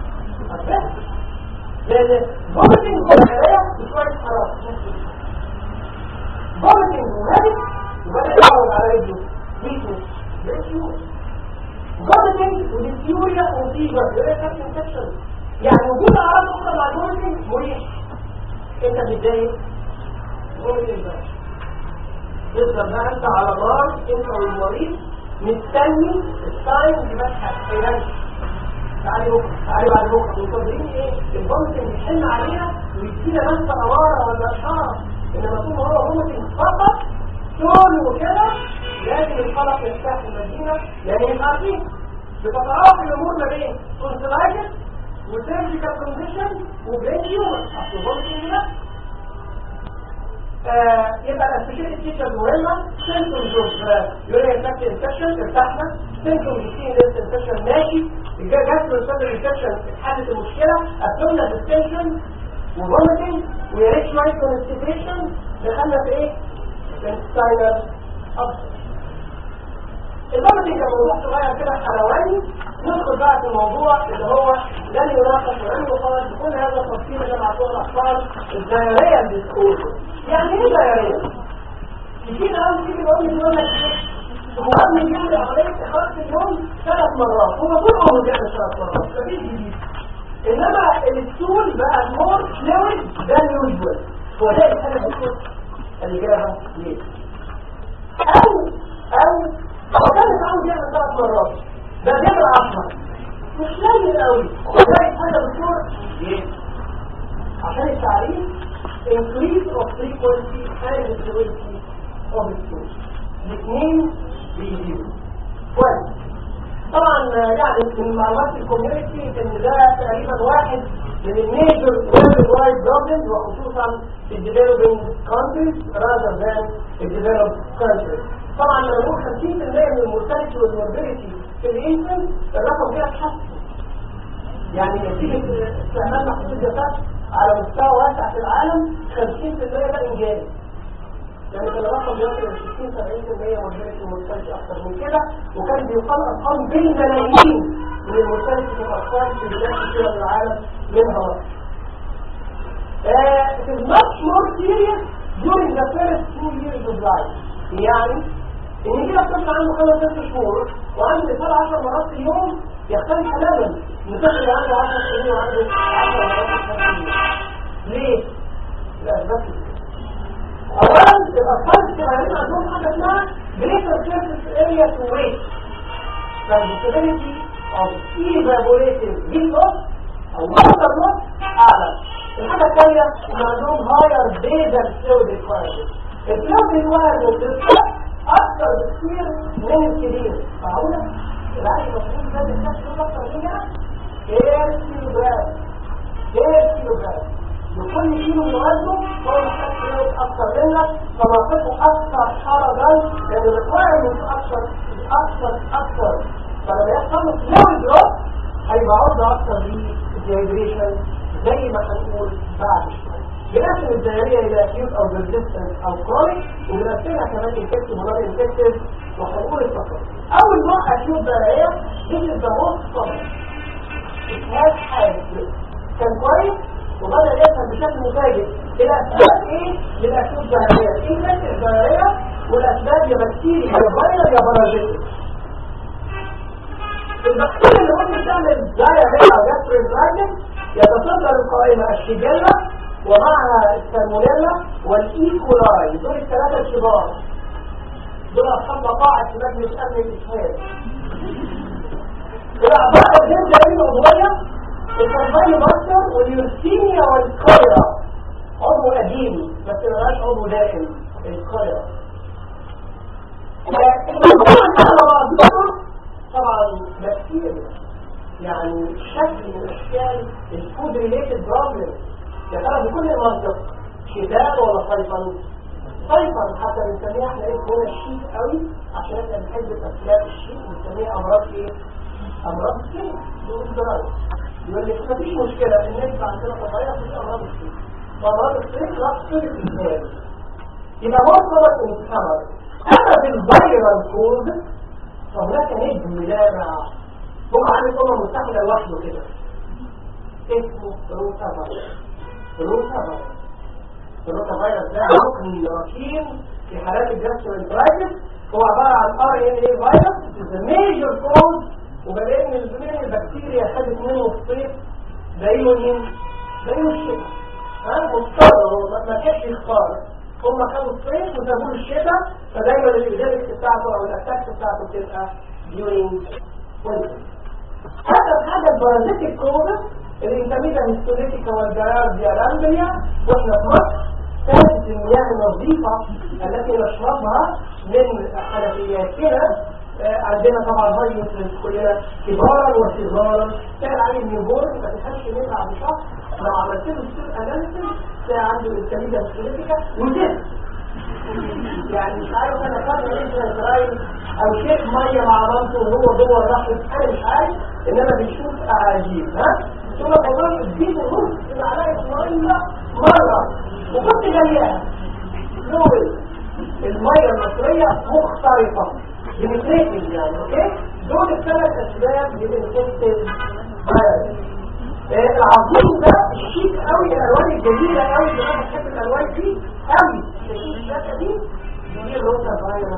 لان فوميتنج والحياه بشويه حراره فوميتنج وهدف وبدا يعود على رجله ويكنس ده فوميتنج وديسيوريا وفيبر يوريك انفكشن يعني وجود اعراض اخرى مع الفوميتنج مريح انت متضايق فوميتنج بس تفضل بقى انت على نار انت والمريض مستني الساين اللي بس هتحيرك تعالي بكره تعالي بعد بكره منتظرين ايه الفوميتنج يحن علينا ويدينا بس اماره ولا اشاره انما طول ما هو فوميتنج فقط شغل وكده لازم القلق يرتاح في المدينة لأن مش عارفين بتتراوح الأمور ما بين كونسلايتس وسيرجيكال كونديشن وبرين هيومر أصل ممكن ده يبقى الاسبيشال تيشر مهمة سيمتومز اوف يوريا تراكت انفكشن ارتحنا سيمتومز اوف سين انفكشن ماشي جاسترو سيرجيكال انفكشن اتحلت المشكلة ابدومينال ديستنشن وفوميتنج ويا ريت شوية كونستيبيشن دخلنا في ايه؟ الانستاينر أبسط الفوميتنج كان موضوع صغير كده حلواني ندخل بقى في الموضوع اللي هو لن يناقش ولن يقال بكل هذا التفصيل اللي معطوه الاطفال الدايريه ديسكورس يعني ايه دايريه؟ كتير قوي تيجي بقول لي يقول لك هو ابني بيعمل عمليه اخراج في اليوم ثلاث مرات هو طول عمره بيعمل ثلاث مرات مفيش جديد انما الستول بقى مور فلويد ذان يوجوال هو ده الحاجه اللي الاجابه ليه؟ او او هو كان يتعود يعمل ثلاث مرات ده بيعمل 10 مش قليل قوي وده حاجه دكتور عشان التعريف increase of frequency and frequency of exposure الاثنين بيزيدوا كويس طبعا يعني من معلومات الكوميونتي ان ده تقريبا واحد من الميجر وورلد وايد بروبلمز وخصوصا في الديفلوبينج كونتريز rather than الديفلوبد كونتريز طبعا لما نقول 50% من المورتاليتي والموربيليتي في الانفنت الرقم ده اتحسن يعني نتيجه استعمال محدود الجسد على مستوى واسع في العالم 50% ده انجاز يعني كان الرقم بيصل ل 60 70% موربيليتي ومورتاليتي اكتر من كده وكان بيقال ارقام بالملايين من المورتاليتي في الاطفال في بلاد كثيره من العالم منها مصر. Uh, it is much more serious during the first two years of life. يعني ان يجي لك طفل عنده خمس ست شهور وعنده مثال 10 مرات في اليوم يختلف تماما من طفل اللي عنده 10 سنين وعنده 10 مرات في اليوم. ليه؟ لاسباب كتير. اولا الاطفال الصغيرين عندهم حاجه اسمها greater surface area to weight possibility of evaporative heat loss او water loss اعلى الحاجه الثانيه ان عندهم higher basal fluid requirement الفلويد requirement للطفل اكثر بكثير من الكبير معقوله؟ العقل المفروض ده بيكتشف اكثر منها كام كيلو جرام كام كيلو جرام لكل كيلو من وزنه هو محتاج فلويد اكثر منك فمنطقه اكثر حرجا لان الريكوايرمنت اكثر اكثر اكثر فلما يحصل له فلويد لوس هيبقى عرضه اكثر للديهيدريشن زي ما هنقول بعد شويه بنقسم الدائريه الى اكيوت او ريزيستنت او كرونيك وبنقسمها كمان انفكتيف ونون انفكتيف وهنقول الفقر اول نوع اكيوت دائريه دي ذا موست كومن اسمها حاجه كان كويس وبدأ يفهم بشكل مفاجئ الأسباب إيه للأسباب الظاهرية؟ إيه فكرة الظاهرية والأسباب يا بكتيريا يا فيروس يا بارازيت البكتيريا اللي ممكن تعمل ظاهرية أو جاسترينفرايتس يتصدر القائمة الشيجيلا ومعها السالمونيلا والإيكولاي دول الثلاثة الكبار دول أصحاب مقاعد في مجلس أمن الإسهال الأعضاء الجنسية العضوية الكرباني ماستر واليورسينيا والكوليرا عضو قديم بس ملهاش عضو دائم الكوليرا طبعا بكتيريا يعني شكل من اشكال الفود ريليتد بروبلم يا ترى بكل المنطق شتاء ولا صيفا صيفا حتى بنسميها احنا ايه هنا الشيك قوي عشان احنا بنحب الافلام الشيك بنسميها امراض ايه؟ امراض السن دول يقول لك مفيش مشكلة النسبة عندنا طبيعية في أمراض السيف وأمراض السيف لا تصير في الإنسان يبقى مرتبط المتحرر أما في الفيرال كود فهناك نجم لامع هو عامل أمم متحدة لوحده كده اسمه روتا فيروس روتا فيروس الروتا فيروس ده ركن ركين في حالات الجاستروانترايتس هو عبارة عن ار ان اي فيروس is the major cause وبلاقي ان الزميل البكتيريا خدت منه الصيف زيه مين؟ زيه الشتاء ها مضطر ما كانش يختار هم خدوا الصيف وسابوه الشتاء فدايما الايجابيك بتاعته او الاتاكس بتاعته بتبقى during winter هذا حاجه البارازيتيك كورونا اللي بنسميها هيستوليتيكا والجرارديا رامبليا واحنا في مصر كانت المياه النظيفه التي نشربها من حنفياتنا عندنا طبعا هاي مثل كلنا كبارا وصغارا كان عليه النيوبورن ما تفهمش منها عن شهر لو عملت له ستيل اناليسيس تلاقي عنده الكلية السليتيكا وجد يعني مش عارف انا فاهم ايه اسرائيل او شيء ميه مع مامته وهو جوه الرحم انا مش عارف انما بنشوف اعاجيب ها ثم كمان تجيب نص معلقه ميه مره وكنت جاياها لون الميه المصريه مختلطه بنتريتنج يعني اوكي دول الثلاث اسباب للانفكتيف فايروس العظيم ده الشيك قوي الالوان الجميله قوي اللي انا بحب الالوان دي قوي شايفين الشاشه دي دي روتا فايروس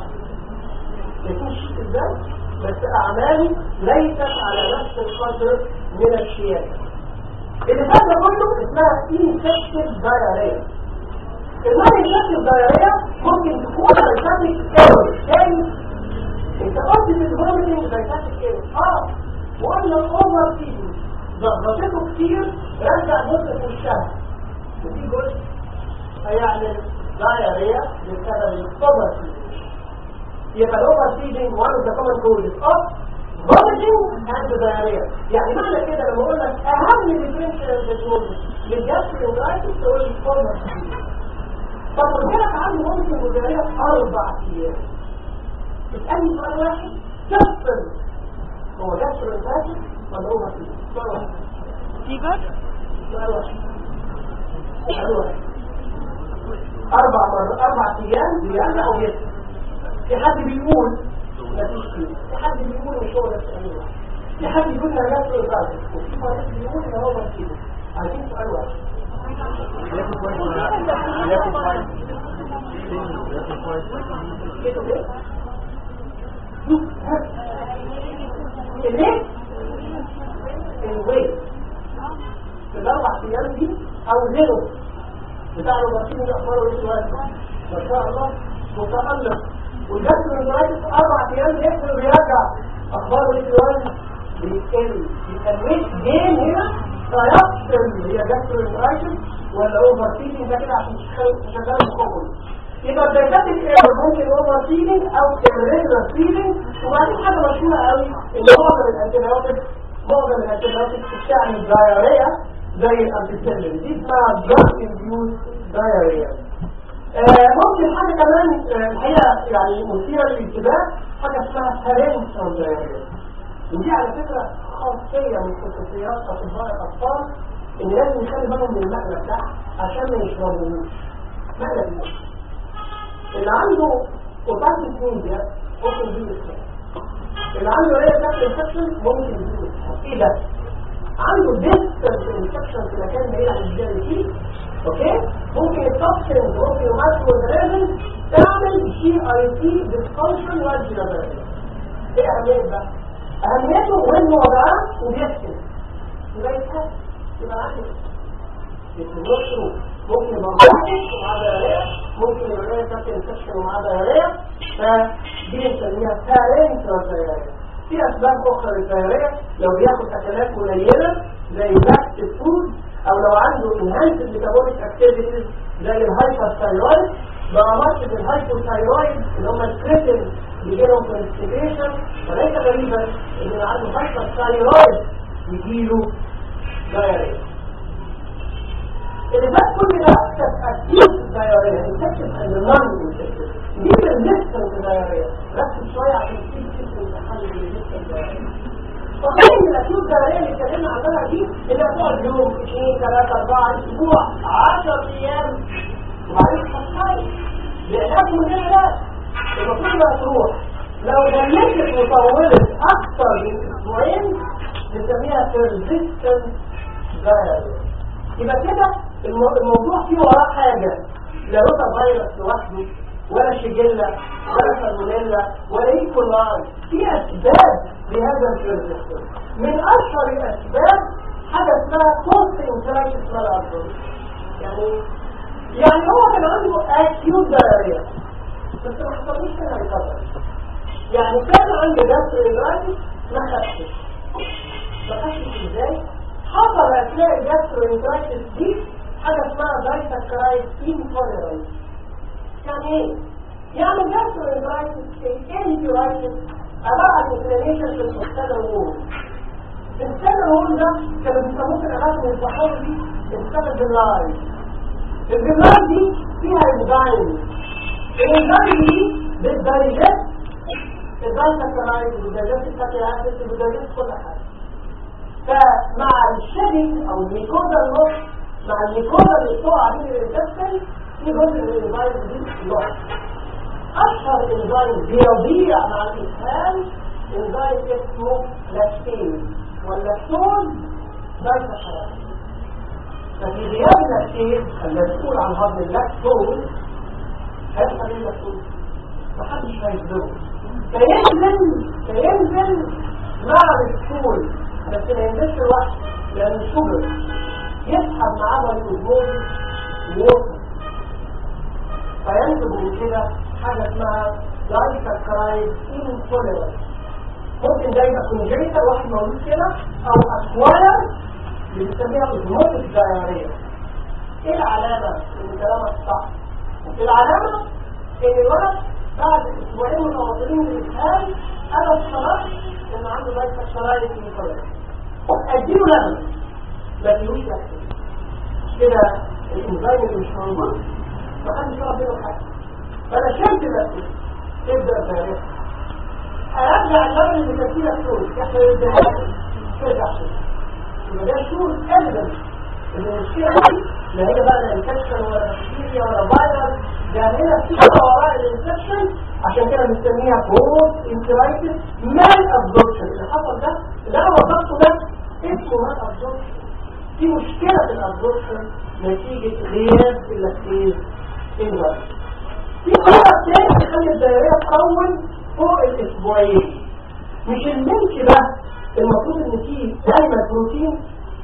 شايفين الشيك ازاي بس اعماله ليست على نفس القدر من الشياكه اللي فات ده كله اسمها انفكتيف دايريا المرض النفسي الضررية ممكن تكون على شكل كاوي تاني انت قلت ان الفوميتنج زي ايه اه وقلنا الاوفر فيدنج ضغطته كتير رجع جزء في الشهر وفي جزء هيعمل دايريا بسبب الاوفر فيدنج يبقى الاوفر فيدنج one of the common causes of vomiting and diarrhea يعني معنى كده لما اقول لك اهم differential diagnosis للجاسترينجايتس تقول لي اوفر فيدنج طب قلت لك عنده vomiting ودياريا اربع ايام اسالني سؤال واحد تفصل هو جاسترينجايتس ولا اوفر فيدنج سؤال واحد فيبر سؤال واحد سؤال واحد اربع مرات اربع ايام بيرجع او بيرجع في حد بيقول مفيش فيه في حد بيقول مش هو نفس الأمور في حد بيقول نجاة الإيقاظ وفي فريق بيقول إن هو بس كده عايزين سؤال واحد كده ليه؟ ليه؟ الويت في الأربع أيام دي أو زيرو بتاع الوكيل ده أخباره إيه دلوقتي؟ ما شاء الله متألق والجسم الجرايتس أربع أيام يقفل ويرجع أخباره إيه دلوقتي؟ بيتقل يبقى الويت جين هنا فيفصل هي جسم الجرايتس ولا أوفر فيدنج ده كده عشان تشغل الكوبل يبقى الدايتاتيك ايرور ممكن اوفر فيدنج او irregular فيدنج وبعدين حاجه مشهوره قوي ان معظم الانتيبيوتكس معظم الانتيبيوتكس بتعمل دايريا زي الامبيسيلين دي اسمها drug induced diarrhea آه ممكن حاجه كمان آه، الحقيقه يعني مثيره للانتباه حاجه اسمها parental diarrhea ودي على فكره خاصيه من خصوصيات اطباء الاطفال ان لازم يخلي بالهم من المقلب ده عشان ما يشربوش مقلب ايه؟ اللي عنده اوتاكي ميديا ممكن يجيب السكر اللي عنده ريه تاكل انفكشن ممكن يجيب السكر ايه ده؟ عنده ديستنس انفكشن في مكان بعيد عن الجيل فيه اوكي ممكن التوكسين ممكن المايكرو اورجانيزم تعمل جي اي تي ديسفانكشن والجينيرال ايه اهميه ده؟ اهميته وانه وضعان وبيكتب يبقى يتحس يبقى عنده يتنشروا ممكن يبقى مضحك ومعاه دايرية ممكن يبقى لها كابتن انفكشن ومعاه دايرية فدي بنسميها بارنتال دايرية في اسباب اخرى للدايرية لو بياخد اكلات قليلة زي باكت فود او لو عنده انهانسد ميتابوليك اكتيفيتيز زي الهايبر ثايرويد بقى مرض الهايبر ثايرويد اللي هم الكريتين بيجيلهم كونستيبيشن فليس غريبا ان اللي عنده هايبر ثايرويد يجيله دايرية اللي بقى كل ده تأكيد الدايرية انفكشن and non-infected دي resistant دايرية ركز شوية عشان تجيب اسم تحلل resistant دايرية فقال ان الاكيوت دايرية اللي اتكلمنا عنها دي اللي هتقعد يوم اثنين ثلاثة أربعة أسبوع 10 أيام وبعدين تحصل لعلاج من غير علاج المفروض بقى تروح لو جلست وطولت أكثر من أسبوعين نسميها persistent diarrhea يبقى كده المو- الموضوع فيه وراه حاجة لا روتا فيروس لوحده ولا شيجيلا ولا سالمونيلا ولا ايكولاي في اسباب لهذا الفيروس من اشهر الاسباب حاجة اسمها بوست انفلايتس مالارثون يعني يعني هو كان عنده اكيوت دايريا بس ما حصلوش كده ريكفري يعني كان عنده جاسترينجايتس ما خفش ما خفش ازاي حصل اثناء الجاسترينجايتس دي حاجه اسمها دايسكرايد انتوليرانس يعني ايه؟ يعني الجاسترينجايتس الانتيرايتس عباره عن انفلاميشن في السكان وول السكان وول ده كانوا بيسموه في الاماكن البحور دي السكان باللايف الجمال دي فيها انزايم الانزايم دي بتدايجست الدايسكرايد والدايجست الفاتي اسيد بتدايجست كل حاجه فمع الشديد او الميكوزا النص مع الميكوزا اللي بتقع عليه الانفكشن في جزء من الانزايم دي لوحده اشهر انزايم بيضيع مع الاسهال انزايم اسمه لاكتين واللاكتون دايسكرايد ففي غياب اللاكتين المسؤول عن هضم اللاكتون هيحصل ايه اللاكتون؟ محدش هيصدره فينزل فينزل مع السكول بس ما ينزلش لوحده لان الشجر يسحب معاه الجلوكوز ووتر فينتج من كده حاجه اسمها دايسكرايد انتوليرنس ممكن ده يبقى كونجيتال واحد مولود كده او اكواير اللي بنسميها اوزموتيك دايريا ايه العلامه ان كلامك صح العلامه ان الولد بعد اسبوعين متواصلين من الاسهال انا افترضت ان عنده دايسكرايد انتوليرنس اديله لبن ما فيهوش لاكتوز كده الانزيم اللي مش موجود ما حدش يعرف منه حاجه فانا شلت اللاكتوز تبدا تاريخ ارجع اللبن اللي كان فيه لاكتوز احنا الذهاب ترجع يبقى ده شهور ابدا ان المشكله دي لا هي بقى لا انفكشن ولا بكتيريا ولا فيروس ده هنا في وراء الانفكشن عشان كده بنسميها بوست انترايتس مال ابزوربشن اللي حصل ده اللي انا وصفته ده اسمه مال ابزوربشن في مشكله في الابزوربشن نتيجه غياب اللاكتيز انزيم في سبب تاني تخلي الدائريه تطول فوق الاسبوعين مش الملك ده المفروض ان فيه دايما بروتين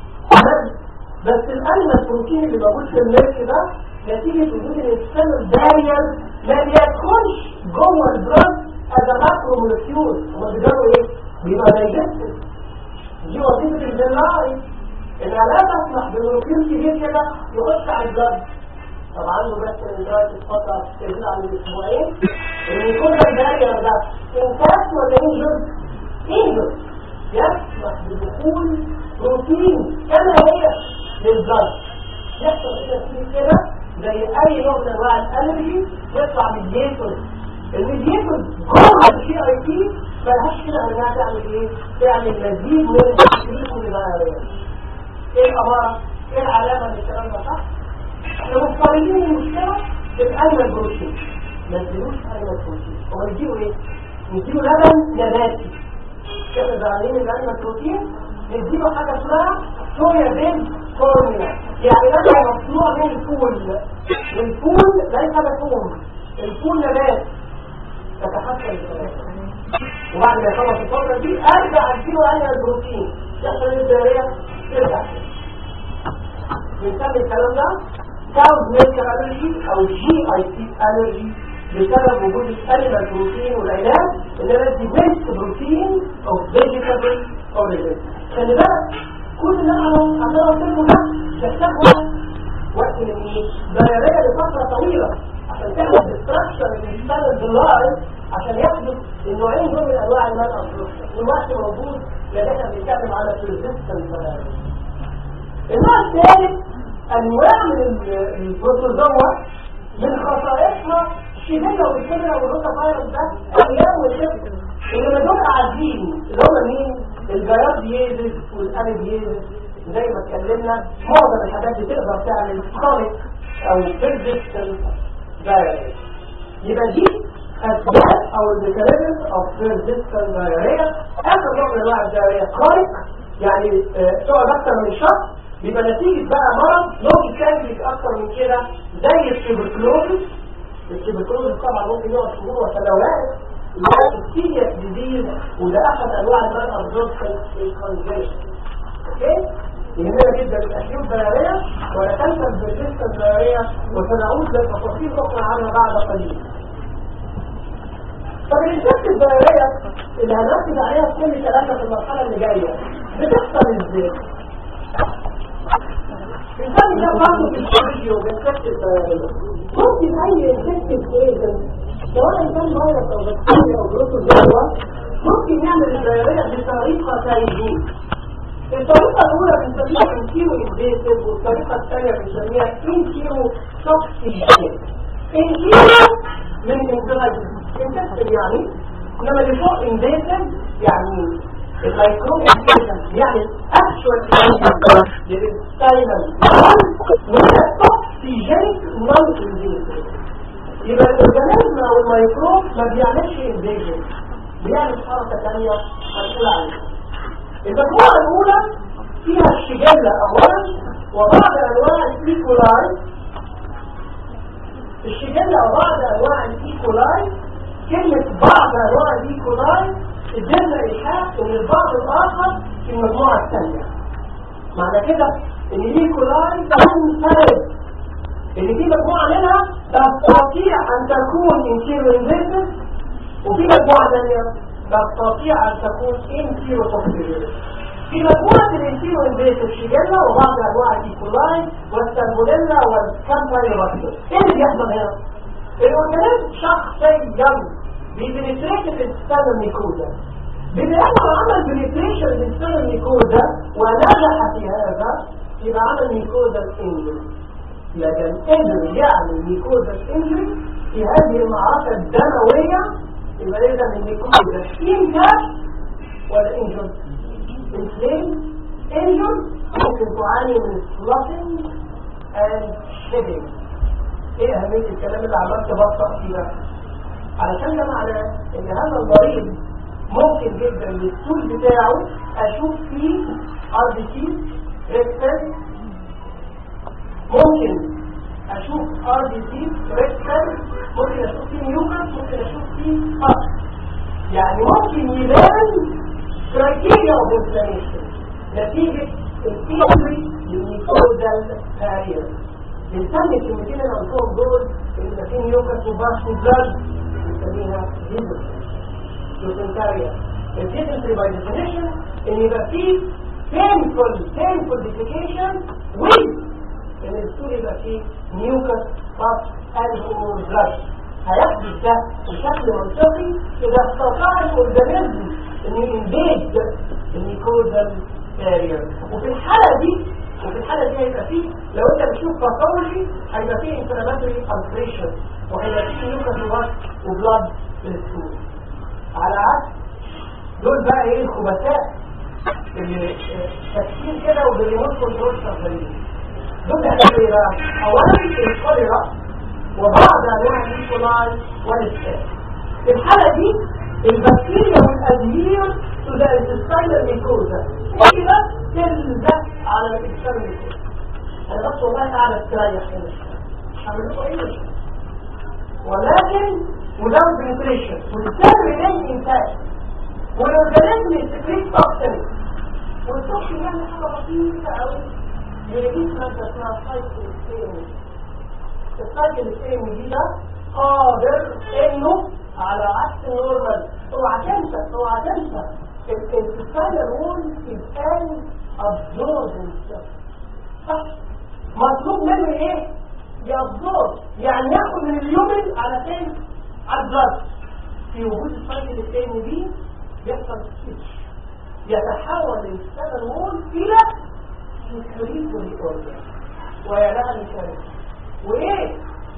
بس الانيمال بروتين اللي موجود في الملك ده نتيجه وجود الانسان البارير ما بيدخلش جوه البلد از ماكرو مولكيول هما بيجروا ايه؟ بيبقى دايجستيف دي وظيفه الجلاعي انها لا تسمح بمولكيول كبير كده يخش على البلد طبعا عنده بس دلوقتي الفتره تزيد عن الاسبوعين ان يكون البارير ده انتاج ولا انجز؟ انجز يسمح بدخول بروتين كما هي للبلد يحصل كده كده زي اي نوع من انواع الالرجي يطلع ميديتور الميديتور جوه الجي اي تي ملهاش كده انها تعمل ايه؟ تعمل مزيد من التشريح من الفيروس ايه الاماره؟ ايه العلامه ان الكلام ده صح؟ احنا مفترضين المشكله في الانيمال بروتين ما تديلوش انيمال بروتين هو يديله ايه؟ يديله لبن نباتي كده زعلانين الانيمال بروتين نديله حاجه اسمها صويا بيز كورنيا يعني لما مصنوع من الفول الفول ليس لحوم الفول نبات تتحسن الثلاثة وبعد ما يخلص الفترة دي ارجع اديله عليها البروتين يحصل الدائرية ترجع بنسمي الكلام ده كاوز ميلك الرجي او جي اي تي الرجي بسبب وجود الانيمال بروتين والعلاج ان انا ادي ميلك بروتين او فيجيتابل او ريجيت خلي بالك كل اللي انا عشان اوصله ده محتاج وقت وقت من ايه؟ دايريه لفتره طويله عشان تعمل ديستراكشن للانسان الدولار عشان يحدث النوعين دول من انواع المال ابزوربشن والوقت موجود لان احنا بنتكلم على الريزيستنس النوع الثالث انواع من البروتوزوا من خصائصها الشبكه والكبرى والروتا فايروس ده ايام والشبكه اللي دول قاعدين اللي هم مين؟ الجياد دييزس والاني دييزس زي ما اتكلمنا معظم الحاجات دي تقدر تعمل كرونيك او بيرزيستنس دايريا يبقى دي اسباب او الميكانيزم اوف بيرزيستنس دايريا اخر نوع من انواع الدايريا كرونيك يعني تقعد اكتر من شهر بيبقى نتيجة بقى مرض لوجي كانجلك اكتر من كده زي التبركلوزس التبركلوزس طبعا ممكن يقعد شهور وسنوات ده السيريس ديزيز وده احد انواع المال ابزوربشن الكونجيشن اوكي يهمنا جدا الاشياء البيانيه ونتنسى بالنسبه البيانيه وسنعود للتفاصيل اخرى عنها بعد قليل طب الانشاءات البيانيه اللي هنركز عليها في كل ثلاثه في المرحله اللي جايه بتحصل ازاي؟ الإنسان ده برضه في الفيديو بنفس البيانيه ممكن اي انفكتيف ايجنت سواء كان فيروس او بكتيريا او بروتوزوا ممكن يعمل البيانيه بطريقتين الطريقة الأولى بنسميها انكيرو انفيسيف والطريقة الثانية بنسميها انكيرو توكسيجين انكيرو من انفيسيف انفيسيف يعني انما اللي فوق انفيسيف يعني الميكرو انفيسيف يعني اكشوال انفيسيف للستاينال وهي توكسيجينيك نون انفيسيف يبقى الاورجانيزم او الميكروب ما بيعملش انفيجن بيعمل حركة ثانية هنقول عليها المجموعة الأولى فيها الشجلة أولا وبعض أنواع الإيكولاي الشجلة وبعض أنواع الإيكولاي كلمة بعض أنواع الإيكولاي قدرنا إيحاء إن البعض الآخر في المجموعة الثانية معنى كده إن الإيكولاي تنفرد إن في مجموعة منها تستطيع أن تكون انتيرو انفيرتس وفي مجموعة ثانية تستطيع أن تكون انتيروتوكسيلية في مجموعة الانتيرو انفيتيف شيجيلا وبعض أنواع الإيكولاي والسالمونيلا والكامباني راكتور إيه اللي بيحصل هنا؟ الأورجانيزم شخصيا بيبنتريت الانسان الميكوزا بما عمل بنتريشن الانسان الميكوزا ونجح في هذا يبقى عمل ميكوزا انجري لكن قدر يعمل ميكوزا انجري في هذه المعركة الدموية يبقى لازم الميكوزا انجر ولا انجر انفلين انجر ممكن تعاني من سلوتنج اند شيدنج ايه اهمية الكلام اللي عملت بطأ فيه ده علشان ده معناه ان هذا المريض ممكن جدا بالسول بتاعه اشوف فيه ار بي سي ريكتر ممكن اشوف ار بي سي ريكتر ممكن اشوف فيه ميوكس ممكن اشوف فيه ار يعني ممكن يبان كرايتيريا اوف انفلاميشن نتيجه الثيوري للميكوزال بارير بنسمي الكلمتين اللي قلتهم دول اللي فيه ميوكس وباش وبلاد بنسميها ديزل دوكنتاريا الديزنتري باي ديفينيشن ان يبقى فيه painful painful defecation with ان الدستور يبقى فيه mucus pus alcohol blood هيحدث ده بشكل منطقي اذا استطاع الاورجانيزم ان ينبيد الميكوزال بارير وفي الحاله دي وفي الحاله دي هيبقى فيه لو انت بتشوف باثولوجي هيبقى فيه انفلاماتوري التريشن وهيبقى فيه ميوكس وبلاد وبلاد في الدستور على عكس دول بقى ايه الخبثاء اللي تكتين كده وبالريموت كنترول شغالين دول هيعملوا ايه بقى؟ اولا الكوليرا وبعض انواع الايكولاي والاسكان في الحاله دي البكتيريا والادويه تبقى الستايلر ميكوزا تيجي بس تلزق على الاكسان ميكوزا انا بس والله قاعد استريح هنا مش هعمل لكم ايه ولكن without penetration والسر remain intact والاورجانيزم يسكريت توكسين والتوكسين يعني حاجه بسيطه قوي يريد ماده اسمها سايكل ستين السايكل ستين دي ده قادر انه على عكس النورمال اوعى تنسى اوعى تنسى الانتستاينال وول از ان ابزوربنت صح مطلوب منه ايه؟ يابزورب يعني ياخد من اليومن على فين؟ على البلد في وجود السايكل الثاني دي يحصل سويتش يتحول السبب وول الى سكريتوري اورجان ويلها الكلام وايه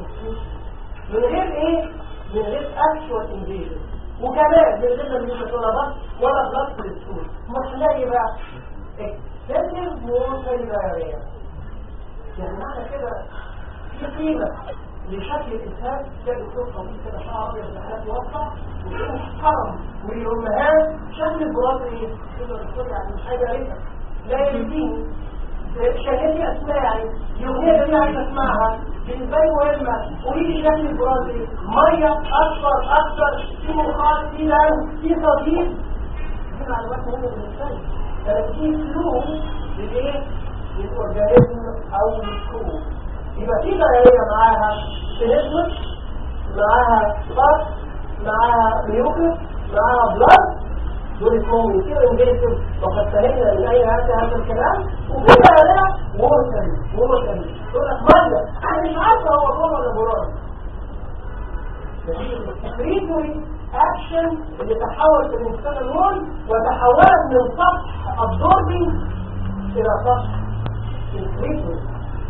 من غير ايه من غير اكشوال انفيجن وكمان من غير الميكروبات ولا بلاد كوليسترول مش هنلاقي بقى اكستنسيف ووتر دايريا يعني معنى كده في قيمه لشكل الإسهاب تلاقي الدكتور طبيب كده شعر أبيض بحالات موسع ويقوم محترم والأمهات شكل البراز إيه؟ كده الدكتور يعني مش حاجة عليها لا يلزيني شكلتي أسماء يعني دي أغنية جميلة عايز أسمعها بالنسبة لي مهمة قولي لي شكل البراز إيه؟ مية أكبر أكبر في مخاط في لون في صديق دي معلومات مهمة بالنسبة لي فلكن فلو للإيه؟ للأورجانيزم أو للكون يبقى في ضررية معاها سينسمس معاها فاس معاها ميوكس معاها بلاد دول اسمهم يصيروا انجلسل وقد فهمنا من اي هذا هذا الكلام وفي ضررية ووتري ووتري تقول لك مية انا مش عارفة هو طول ولا براد التكريتوري اكشن اللي تحول في الانسان النور وتحولت من سطح absorbing الى سطح الكريتوري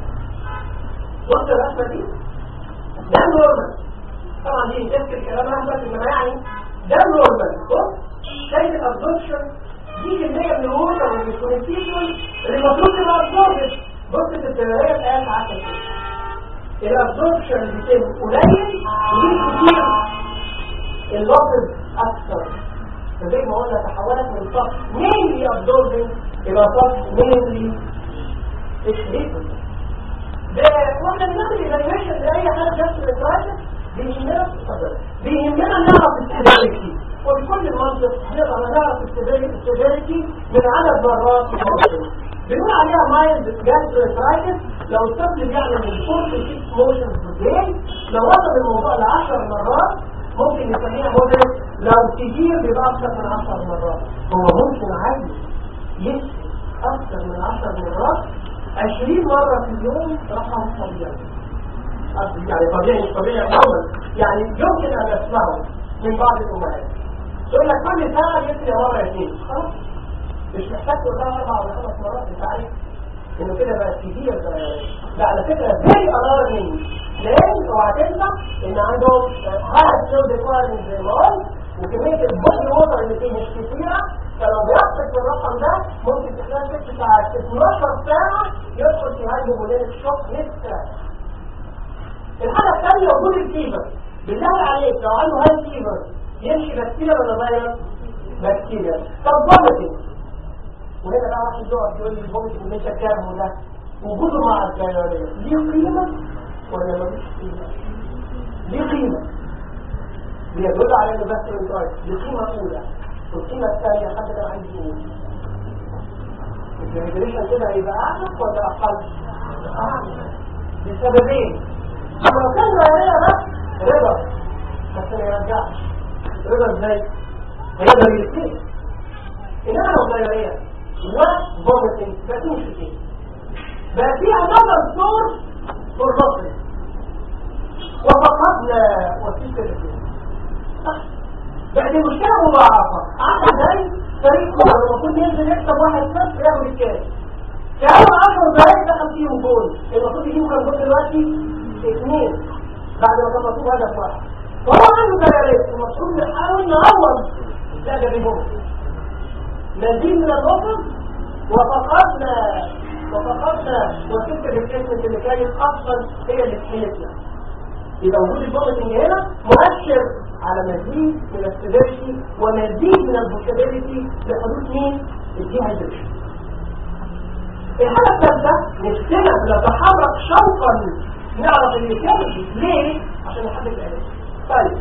بص الرسمة دي ده النورمال طبعا دي تذكر الكلام اهبل انما يعني ده النورمال بص شايف الابزوربشن دي كمية من الووتر من الكونستيتيون اللي المفروض تبقى ابزوربت بص في التمارين الآن 10 الابزوربشن بيتم قليل وليه كتير اللوبز اكثر فزي ما قلنا تحولت من سطح mainly absorbing الى سطح mainly excreting ده واحنا بنعمل ايفالويشن لاي حاجه نفس الكرايسس بيهمنا بيهمنا نعرف السيفيريتي وبكل المنطق نقدر نعرف السيفيريتي من عدد مرات الموشن بنقول عليها مايلد جاستروكرايتس لو الطفل بيعمل من 4 to 6 موشنز في الداي لو وصل الموضوع ل 10 مرات ممكن نسميها مودريت لو كتير بيبقى اكتر من 10 مرات هو ممكن عادي يشفي اكتر من 10 مرات 20 مرة في اليوم رقم طبيعي يعني طبيعي مش طبيعي الاول يعني يمكن ان اسمعه من بعض الامهات يقول لك كل ساعة يشفي مرة اثنين خلاص مش محتاج تقول لها اربع ولا خمس مرات انت عارف انه كده بقى كتير ده ده على فكره فيري الارمنج لان اوعى تنسى ان عندهم هارد سيل ديكلاين زي ما قلت وكميه البودي ووتر اللي فيه مش كتيره فلو بيحصل في الرقم ده ممكن في خلال ست ساعات 12 ساعه يدخل في هايبوبولينيك شوك لسه الحاجه الثانيه وجود الفيبر بالله عليك لو عنده هاي فيبر يمشي بكتيريا ولا فيروس؟ بكتيريا طب فوميتنج وهنا بقى واحد يقعد يقول لي الفوميتنج اللي انت بتعمله ده وجوده مع الكيارية ليه قيمة ولا ملوش قيمة؟ ليه قيمة؟ بيدل على انه بس الانترايت دي قيمة أولى والقيمة الثانية حد كان عايز يقول الجنريشن كده هيبقى أعلى ولا أقل؟ أعلى لسببين لو كان رأينا بس رضا بس ما يرجعش رضا ازاي؟ هيقدر يستيق إنما لو ضيعية وفوميتنج مفيش كتير بقى في another source for nothing وفقدنا وسيلة الكتير بعد المشكلة مضاعفة عشان زي فريق كورة المفروض ينزل يكسب واحد صفر ياخد الكاس في أول 10 دقايق دخل فيهم جول المفروض يجيبوا كام جول دلوقتي؟ اثنين بعد ما كان مطلوب هدف واحد فهو عنده دلالات المفروض نحاول نعوض ده جابهم مزيد من النقط وفقدنا وفقدنا وسيلة الريبليسمنت اللي كانت اصلا هي اللي تحيلتنا يبقى وجود البومتنج هنا مؤشر على مزيد من السيفيرتي ومزيد من البوسيبيليتي لحدوث مين؟ الديهايدريشن الحالة الثالثة نفسنا نتحرك شوقا نعرف الكامل ليه؟ عشان نحدد العلاج طيب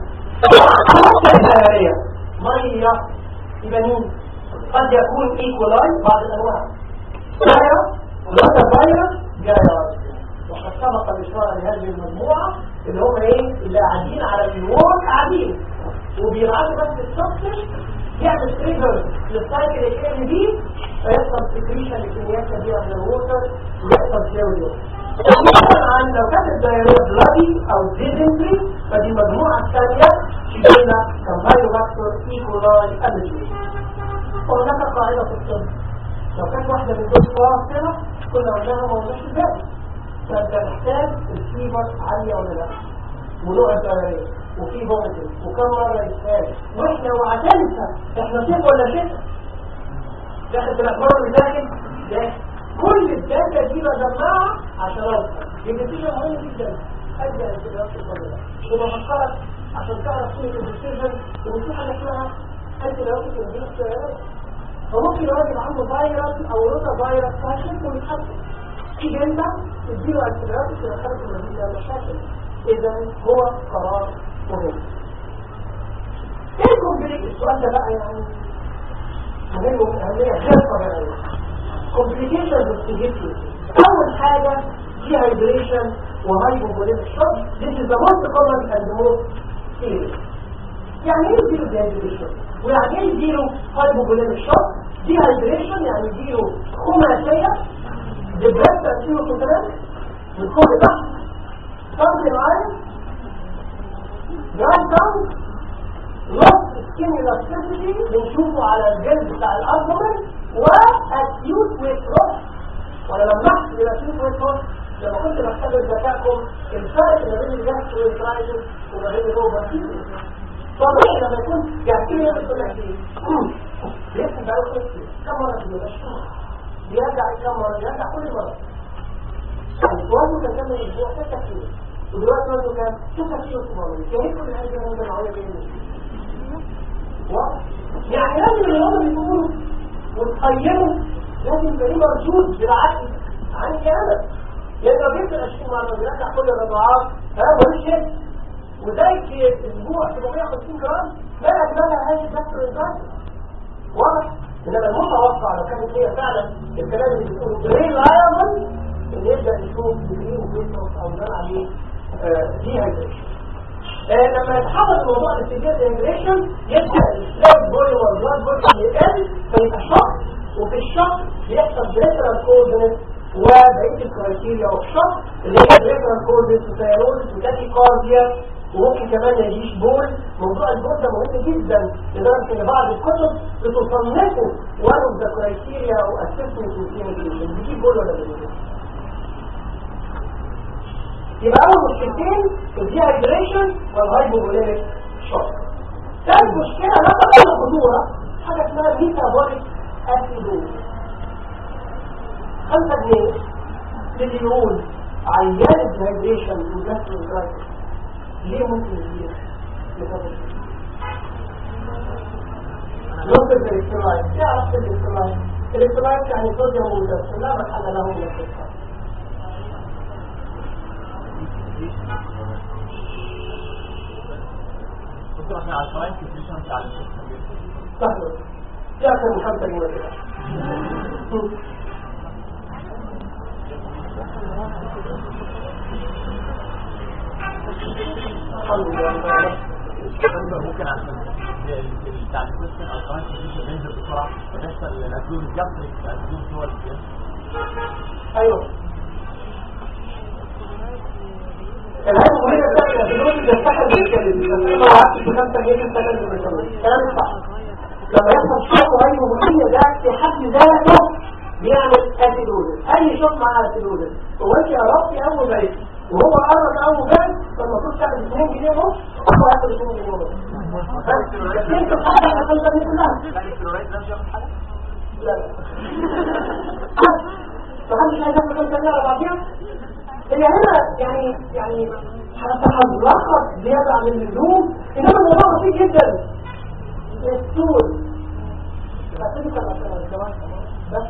الحرارية مية يبقى مين؟ قد يكون ايكولاي بعض الانواع فيروس ولوتا فيروس جايرس وقد سبق الاشاره لهذه المجموعه اللي هم ايه اللي قاعدين على الوول قاعدين وبيبعتوا بس التوكسين يعمل تريجر للسايكل الكيمي دي فيحصل سكريشن لكميات كبيره من الووتر ويحصل فلويد عن لو كانت الدايريه بلادي او ديزنتري فدي المجموعه الثانيه شبينا كامبايروباكتور ايكولاي الرجيم وهناك قاعدة في الطب لو كانت واحدة من دول فاصلة كنا قلناها ما قلناش الباقي فانت محتاج الفيبر عالية ولا لا ونوع الدرارية وفي بومتين وكم مرة يتقال واحنا وعتنسى احنا صيف ولا شتاء داخل في الاخبار اللي داخل ده كل الداتا دي بجمعها عشان اوصل دي نتيجة مهمة جدا ادي انتباهات الطبيعة وبفكرك عشان تعرف قيمة الديسيجن وان في حاجة اسمها انت لو كنت مدينة السيارات فممكن راجل عنده فيروس او روتا فيروس فاشل ويتحسن تيجي انت تديله انتباهات تدخله في المدينة مشاكل اذا هو قرار مهم ايه الكومبليك السؤال ده بقى يعني مهم اهمية غير طبيعية complications of CGP اول حاجة dehydration وهايبوبوليميك شوك this is the most common and most serious يعني ايه يديله dehydration ويعني ايه يديله هايبوبوليميك شوك dehydration يعني يديله خماسية دبريس تأثيره كنترات من فوق تحت صدر معايا جراند داون loss skin elasticity بنشوفه على الجلد بتاع الابدومن واكيوت ويت لوس وانا لمحت الاكيوت ويت لوس لما كنت بختبر ذكائكم الفرق ما بين الجهاز والترايتس وما بين الاوفر طبيعي لما يكون جاهزين يقول لك ايه بيكتب بقى يقول كم مره في الاسبوع بيرجع كم مره بيرجع كل مره وزنه كان كام اسبوع 6 كيلو ودلوقتي وزنه كام 6 كيلو 700 يعني كل حاجه كده من العويه جايه يعني لازم الرياضه يكونوا وتقيموا لازم يبقى ليه مردود بالعكس عن كلامك يعني لو جبت 20 مره بيرجع كل الرضاعات ها ملوش شيء وزي في اسبوع 750 جرام ما اجملها هذه الدكتور الانسان واضح انما المتوقع لو كانت هي فعلا الكلام اللي بيقوله ريلايبل ان يبدا يشوف ديجري وبيتوس او نار عليه دي هيدريشن آه لما يتحول الموضوع لسيفير ديهيدريشن يبدا الفلويد فوليوم والبلاد فوليوم يقل فيبقى شوك وفي الشوك بيحصل بريفرال كوزنس وبقيه الكرايتيريا اوف شوك اللي هي بريفرال كوزنس وثيروزس وتاكي كارديا وممكن كمان يجيش بول موضوع البول ده مهم جدا لدرجه ان بعض الكتب بتصنفه one of the criteria او assessment in clinical بيجيب بول ولا بيجيب يبقى اول مشكلتين الديهايدريشن والهايبوفوليميك شوك ثالث مشكله لا تقل خطوره حاجه اسمها ميتابوليك اسيدوز خمسة جنيه مليون عيان الديهايدريشن وجاستروكرايتس ليه ممكن يجيب ميتابوليك نص الالكترولايت ايه عرفت الالكترولايت الالكترولايت يعني صوديوم وبوتاسيوم لا محل له من الصفات دكتور احنا على الفرايد كونديشن بتاع السيستم سهل في اكثر من خمسة جنيه كده الحمد لله ممكن عشان بتاع السيستم او الفرايد كونديشن بينزل بسرعه فبيحصل الاسيوم الجاستريك الاسيوم هو اللي ايوه الهدف مهم الثانية في الوقت ده السكن بالكلم بس انا وعدت بخمسة جنيه السكن بالكلم كلام صح لما يحصل شوك وهي مهمية ده في حد ذاته بيعمل اسيدوزس اي شوك مع اسيدوزس هو انت قربتي اول بيت وهو قرب اول بيت فالمفروض تعمل 2 جنيه ونص وهو ياخد 2 جنيه ونص بس انت بتحط على الخمسة دي كلها الكلورايد ده مش هيعمل حاجه لا لا محدش عايز ياخد خمسة جنيه على بعضيها هي هنا يعني يعني هتحركت زيادة عن اللزوم انما الموضوع بسيط جدا السول بس دي كانت الجواز بس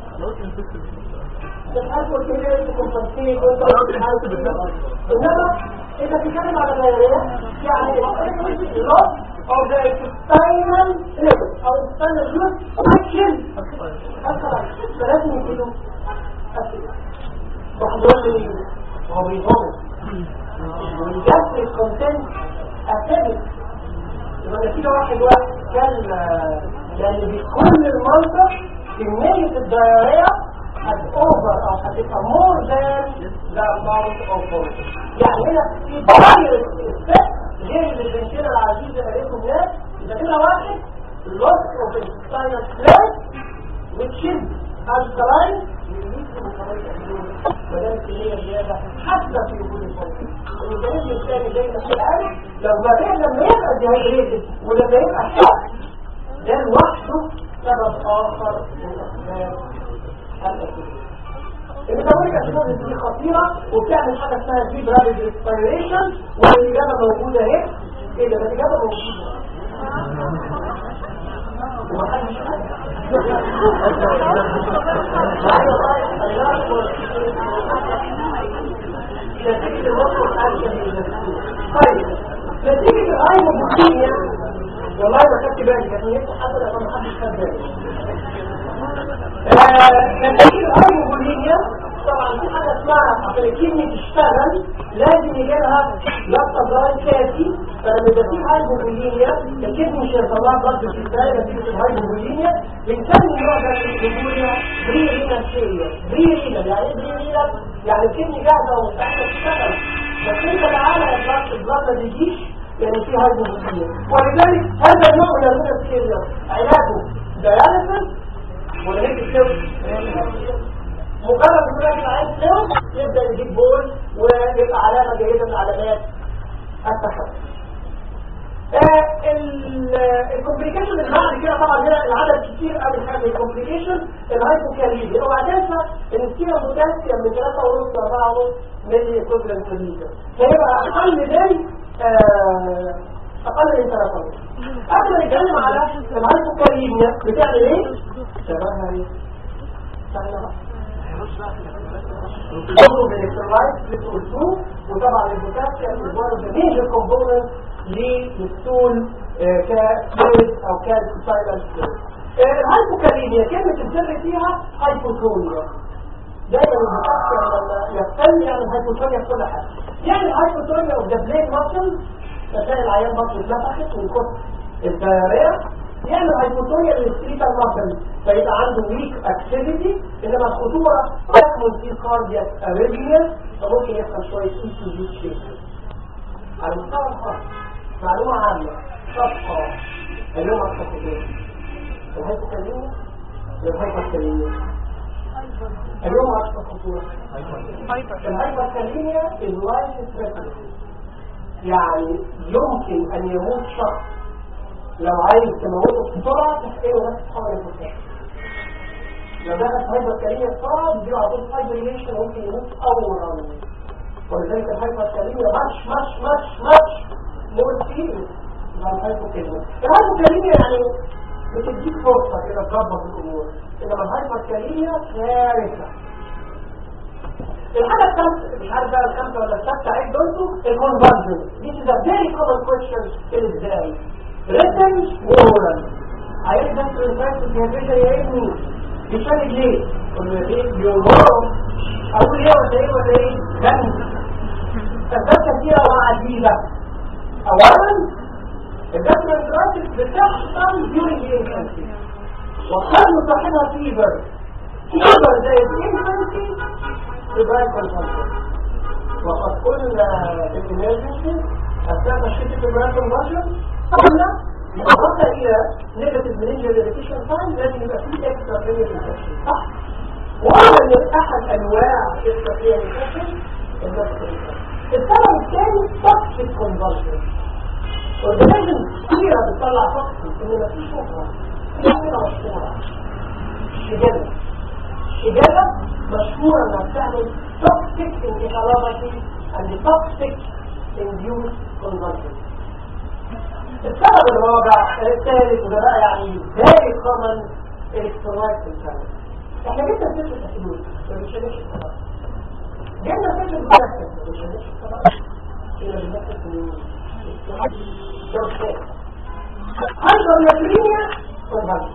بتحس قلت لي انت كومبنسيت وانت قلت لي حاسس انما انت بتتكلم على الغيرية يعني loss of the spinal level او spinal fluid action فلازم يجيله أسئلة واحد يقول لي هو بيضمن والجسد الكونتنت أسابق يبقى نتيجة واحد واحد كان يعني بكل المنطق كمية الديارية هت اوفر او هتبقى مور ذان ذا اماونت اوف فولت يعني هنا في تغير الستep غير اللي البنتين العزيز اللي قالته الناس يبقى كده واحد loss of the spinal fluid which is alkaline مدام كمية زيادة حتى في وجود الفوق الميكانيزم الثاني زي ما في قال لو ما بين لما يبقى ديهايدريتد ولما يبقى شوك ده لوحده سبب آخر من أسباب الأسباب الميتابوليك اسيدوزيس دي خطيرة وبتعمل حاجة اسمها ديب رابيد ريسبيريشن والإجابة موجودة اهي ايه ده الإجابة موجودة ومحدش نتيجة الوقت الحاجة طيب نتيجة الهايبوبوكيميا والله ما خدت بالي كان يفتح حتى لما ما حدش خد بالي نتيجة الهايبوبوكيميا طبعا في حاجة اسمها عشان الكيميا تشتغل لازم يجي لها لفظ ضرائب كافي فلما يبقى في هايبوبوليميا الكيميا مش هيطلع ضغط في الدايره نتيجه الهايبوبوليميا بنسمي النوع ده من الهايبوبوليميا بري رينال فيلير بري رينال يعني ايه بري رينال؟ يعني الكيميا جاهزه ومستعده تشتغل بس انت تعالى يا بلاك البلاك ما بيجيش يعني في هايبوبوليميا ولذلك هذا النوع من الرينال فيلير علاجه دياليسيس ولا هيك مجرد ما يلاقي العين سيرم يبدا يجيب بول ويبقى علامه جيده من علامات التخلف الكومبليكيشن اللي بعد كده طبعا هنا العدد كتير قوي حاجه الكومبليكيشن الهايبوكاليميا اوعى تنسى ان السيرم بوتاسيوم من 3 ونص ل 4 ونص ملي ايكوفلنت لتر فيبقى اقل من آه اقل من 3 ونص قبل ما نتكلم على الهايبوكاليميا بتعمل ايه؟ شبهها ايه؟ تعالى بقى تخرج الالكترولايت للأسلوب وطبعا البوتاسيوم is one of the major components للسول كفلويد او كالسايلنت فلويد الهايبوكاليميا كلمة السر فيها هايبوتونيا دايما البوتاسيوم لما يقل يعني الهايبوتونيا في كل حاجة يعني الهايبوتونيا of the brain muscle فتلاقي العيان بطنه اتنفخت من كتر الدياريه يعمل هايبوتونيا للسكريتال ماسل فيبقى عنده ويك اكتيفيتي انما الخطوره تكمن في كاردياك اريبيا فممكن يحصل شويه اي سي جي شيك على المستوى الخاص معلومه عامه صفحه اليوم على الصفحتين الهايبوكاليميا والهايبوكاليميا اليوم على الخطوره الهايبوكاليميا اللايف ثريتنينج يعني يمكن ان يموت شخص لو عايز تموته بسرعه تحقنه بس حول الفساد لو دخل في هايبوكاليميا بسرعه بيجيله على طول فايبريليشن ممكن يموت فورا ولذلك الهايبوكاليميا مش مش مش مش مور سيريس مع الهايبوكاليميا الهايبوكاليميا يعني بتديك فرصه كده تظبط الامور انما الهايبوكاليميا كارثه الحاجة الثالثة مش عارف بقى الخامسة ولا السادسة عيد دولته الكونفرجن This is a very common question in Israel written oral عايز بس الانسان الجهازية يا ابني يشارك ليه؟ قلنا ليه؟ بيومورو أقول ايه ولا ايه ولا ايه؟ جنب أسباب كثيرة وعديدة أولا الجاسترونترايتس بتحصل during the infancy وقد صاحبها فيبر فيبر زي الانفانسي إبراهيم كونسنتر وقد قلنا في الإمرجنسي أثناء تشخيص إبراهيم كونسنتر قلنا إضافة إلى نيجاتيف منينجر ريبيتيشن تايم لازم يبقى فيه اكسترا كلينيك انفكشن صح؟ وهذا من أحد أنواع اكسترا كلينيك انفكشن السبب الثاني توكسيك كونفرجن اورجانيزم كتيرة بتطلع توكسيك إن مفيش أخرى في حاجة مشهورة إجابة إجابة مشهورة انها بتعمل toxic encephalopathy and toxic induced conversion السبب الرابع الثالث وده بقى يعني very common electrolyte imbalance احنا جبنا سيشن الحلول ما بنشيلش الصلاة جبنا سيشن الكلاكتر ما بنشيلش الصلاة إلى بنفس هايبرناترينيا conversion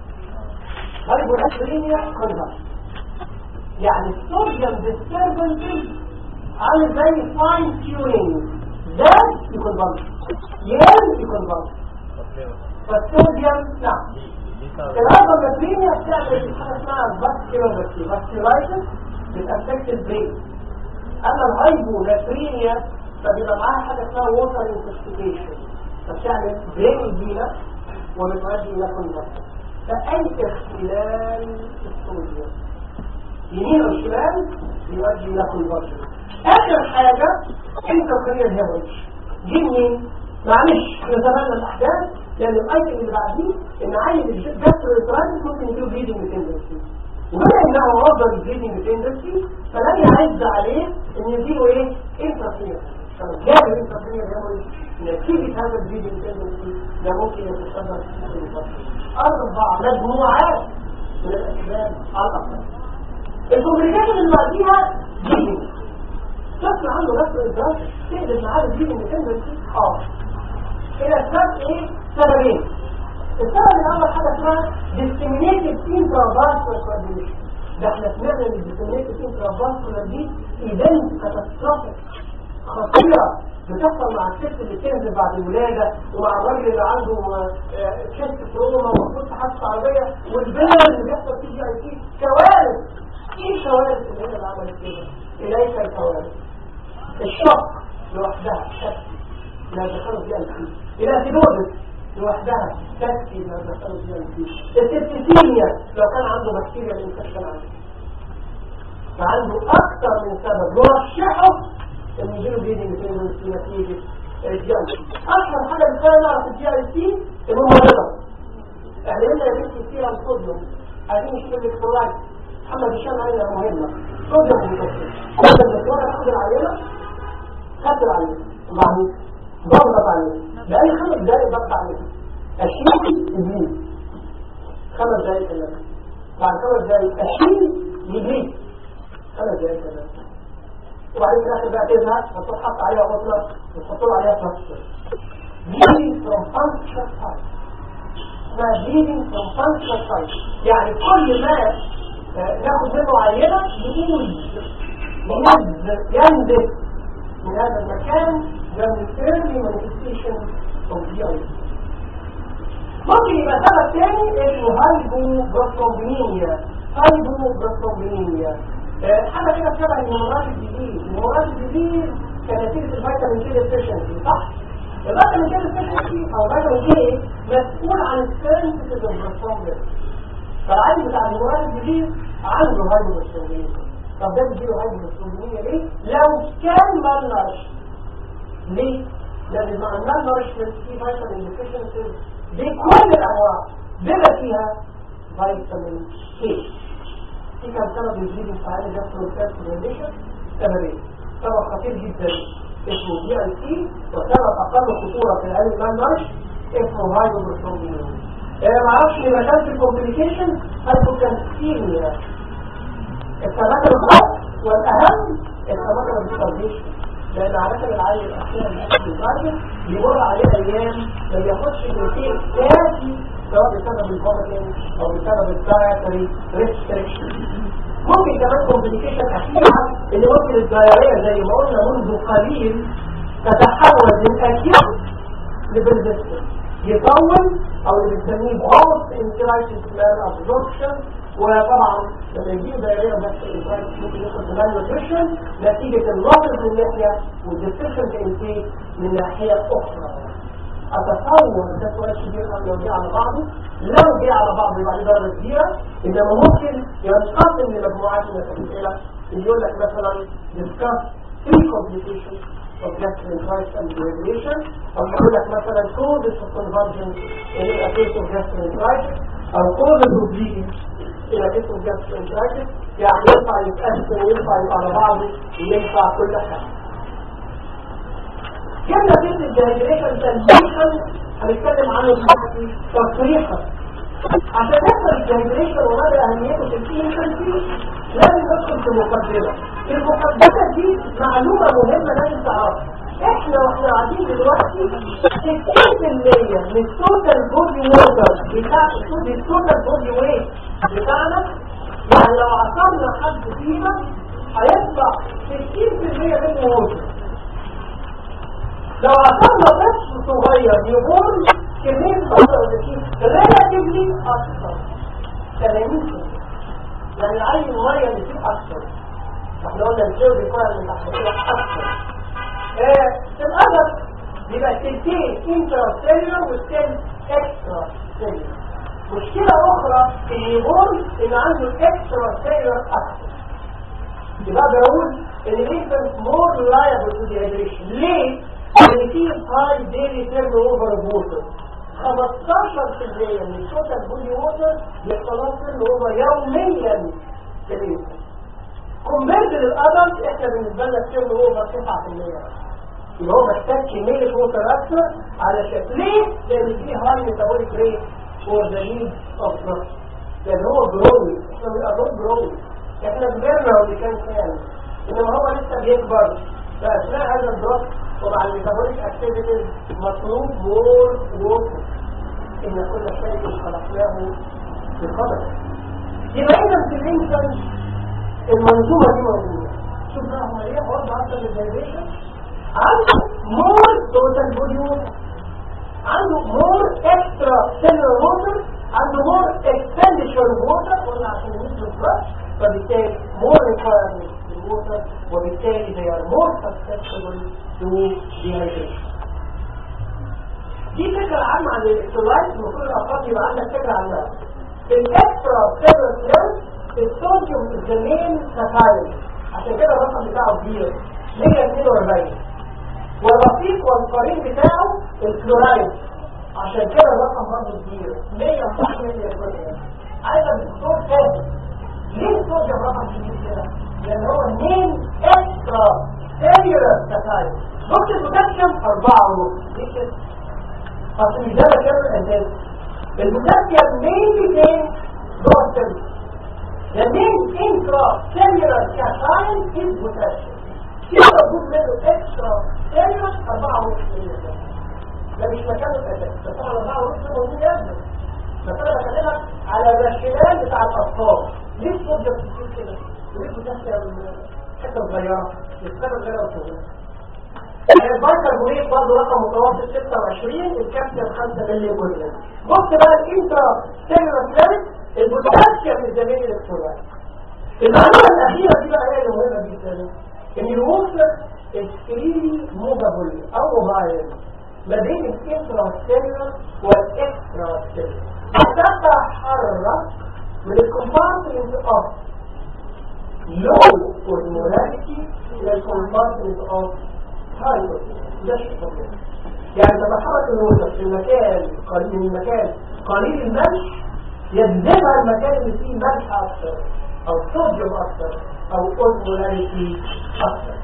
هايبرناترينيا conversion يعني الصوديوم ديستربنسز عامل زي فاين تيونينج ده يكون بلط يان يكون بلط فالصوديوم نعم الهايبرمترينيا بتعمل حاجه اسمها فاسكيولوباتي فاسكيولايتس بتأفكت البرين اما الهايبوناترينيا فبيبقى معاها حاجه اسمها ووتر انفستيجيشن فبتعمل برين فينا وبتؤدي الى كونفرت فاي اختلال في الصوديوم يمين والشمال يؤدي الى كونفرجن اخر حاجه انت كارير هيرج دي منين معلش نتمنى الاحداث لان الايتم اللي بعديه ان عيل الجاستريترايتس ممكن يجيله بليدنج تندنسي وبما انه مصدر البليدنج تندنسي فلن يعز عليه ان يجيله ايه انترفير جاب الانترفير هيرج نتيجه هذا البليدنج تندنسي ده ممكن يتصدر اربع مجموعات من الاسباب على الاقل الكومبليكيشن اللي بعديها جيني طفل عنده نفس الادراك تقدر معاه الجيني اللي كان اه الى اسباب ايه سببين السبب الاول حاجه اسمها disseminated intravascular coagulation ده احنا سمعنا ان disseminated intravascular دي ايفنت كاتاستروفيك خطيره بتحصل مع الست اللي بتنزل بعد الولاده ومع الراجل اللي عنده تشيست تروما ومفروض حادثه عربيه والبلد اللي بيحصل فيه جي اي تي كوارث ايه الكوارث اللي هي اللي عملت كده اليك الكوارث الشق لوحدها تكفي لا دخلوا فيها الفيل الاسيدوزس لوحدها تكفي لا دخلوا فيها الفيل السبتيسيميا لو كان عنده بكتيريا الانفكشن عنده فعنده اكثر من سبب يرشحه ان يجيله بيدنج في نتيجه الجي اي سي اشهر حاجه مثال نعرف الجي اي سي الممرضه احنا قلنا يا بنتي فيها الصوديوم عايزين نشوف الالكترولايت محمد هشام قال لها مهمه صوديوم مكسر لما الدكتوره تاخد العينه خدت العينه وبعدين ضغط عليه بقالي خمس دقايق ضغط عليه اشيل يجري خمس دقايق كمان بعد خمس دقايق اشيل يجري خمس دقايق كمان وبعدين في الاخر بقى تزهق وتروح حط عليها قطره وتحط له عليها فلتر bleeding from puncture site اسمها bleeding from puncture site يعني كل ما ناخد منه عينة يقول ينزل ينزل من هذا المكان ده من early manifestation of DID ممكن يبقى سبب تاني اسمه هايبوبروترومبينيا هايبوبروترومبينيا آه، حاجه كده شبه الهيموراج الجديد الهيموراج الجديد كنتيجه الفيتامين كي ديفيشنسي صح؟ الفيتامين كي ديفيشنسي او فيتامين كي مسؤول عن السيرنسيتيف بروترومبين فالعادي بتاع الهيموراج الجديد عنده هايبوبروترومبينيا طب ده بيجيله هايبوبروترومبينيا ليه؟ لو كان مالناش ليه؟ لان مع المالنورشمنت في فيتامين ديفيشنسي بكل الانواع بما فيها فيتامين كي في كم سبب يزيد الفعال جاستروكاس ريليشن سببين سبب خطير جدا اسمه دي اي سي وسبب اقل خطوره في العلم المالنورش اسمه هايدروبروترومبين انا ما اعرفش لما كان في الكومبليكيشن هايبوكالسيميا التمكن الخاص والاهم التمكن الديستربيشن لان عادة العيل الاخير الراجل بيمر عليه ايام ما بياخدش بروتين كافي سواء بسبب الفوميتنج او بسبب الدايتري ريستريكشن ممكن كمان كومبليكيشن اخيره اللي ممكن الدايريه زي ما قلنا منذ قليل تتحول من اكيوت لبرزستنت يطول او اللي بنسميه بوست انترايتس مان ابزوربشن وطبعا لما يجيب دايريه بس الانترايتس ممكن يدخل في مان نيوتريشن نتيجه النقص من ناحيه والديفيشنت انتيك من ناحيه اخرى اتصور ده سؤال كبير قوي لو جه على بعضه لو جه على بعضه يبقى عليه درجه كبيره انما ممكن ينقسم لمجموعات من الاسئله اللي يقول لك مثلا discuss three complications of gastroenteritis and dehydration او يقول لك مثلا causes of convergence in a case of gastroenteritis او causes of bleeding in a case of gastroenteritis يعني ينفع يتقسم وينفع يبقى على بعضه وينفع كل حاجه جبنا فكرة الدهيدريشن تنبيحا هنتكلم عنه دلوقتي تصريحا عشان نفهم الدهيدريشن ومدى اهميته في الانفنسي لازم ندخل في مقدمة المقدمة دي معلومة مهمة لازم تعرفها احنا واحنا قاعدين دلوقتي 60% من التوتال بودي ووتر بتاع التوتال بودي ويت بتاعنا يعني لو عصرنا حد فينا هيطلع 60% منه ووتر لو عصرنا طفل صغير يقول كمية الخطر اللي ريلاتيفلي أكثر 80% يعني العين المية اللي فيه أكثر احنا قلنا الجو بيكون من الأحساسية أكثر في الأدب بيبقى تلتين انترا سيلر والتين اكسترا سيلر مشكلة أخرى إن يقول إن عنده اكسترا سيلر أكثر يبقى بقول إن الانفنت مور liable to dehydration ليه؟ لان في هاي ديلي تيرن اوفر اوف ووتر 15% من التوتال بودي ووتر يحصل تيرن اوفر يوميا في اليوم كومبيرد للادلت احنا بالنسبه لنا التيرن اوفر 9% يبقى هو محتاج كميه ووتر اكثر علشان ليه؟ لان في هاي ميتابوليك ريت فور ذا نيد اوف بلاد لان هو جروي احنا بنبقى جروي احنا كبرنا واللي كان كان انما هو لسه بيكبر فاثناء هذا الضغط ومع الميتابوليك اكتيفيتيز مطلوب مور ووتر ان كل شيء خلقناه بقدر يبقى اذا في الانسان المنظومه دي موجوده شوف بقى هم ايه برضه اكتر الدايريشن عنده مور توتال بودي ووتر عنده مور اكسترا سيلر ووتر عنده مور اكسبندشر ووتر قلنا عشان يمشي الفرش فبالتالي مور ريكوايرمنت للووتر وبالتالي they are more susceptible to dehydration دي فكرة عامة عن الإلكترولايت المفروض الأفراد يبقى عندك فكرة عنها الإكسترا سيلر سيلز الصوديوم الزمين كفايل عشان كده الرقم بتاعه كبير 142 والرفيق والقرين بتاعه الكلورايد عشان كده الرقم برضه كبير 100 عايزة بالدكتور فاهم ليه الصوديوم رقم كبير كده؟ لأن هو مين اكسترا سيلولر كفايل نقطة البوتاسيوم 4 ونص ليه كده؟ عشان مش ده مكان الأساس البوتاسيوم مين فين؟ جوه السيلولر The main intracellular cation is potassium. كده موجود منه extra cellular 4.5 ده مش مكان الأساس ده طبعا 4.5 موجود يبدو بس أنا بكلمك على الراشينال بتاع الأطفال ليه الصوت ده بتقول كده؟ وليه البوتاسيوم حتة صغيرة؟ السبب غير الصغيرة البايكربونات برضه رقم متوسط 26 الكالسيوم 5 مللي جزء بص بقى الانترا سيلولار فلويد البوتاسيوم الزميل الالكترولايت المعلومه الاخيره دي بقى هي المهمه جدا ان الوصل الفريلي موفابل او موبايل ما بين الانترا سيلولار والاكسترا سيلولار تتحرك من الكومبارتمنت اوف لو اورموناليتي الى الكومبارتمنت اوف هاي ده شيء طبيعي يعني تتحرك الوزن في المكان قليل من المكان قليل الملح يجذبها المكان اللي فيه ملح اكثر او صوديوم اكثر او اورموناليتي اكثر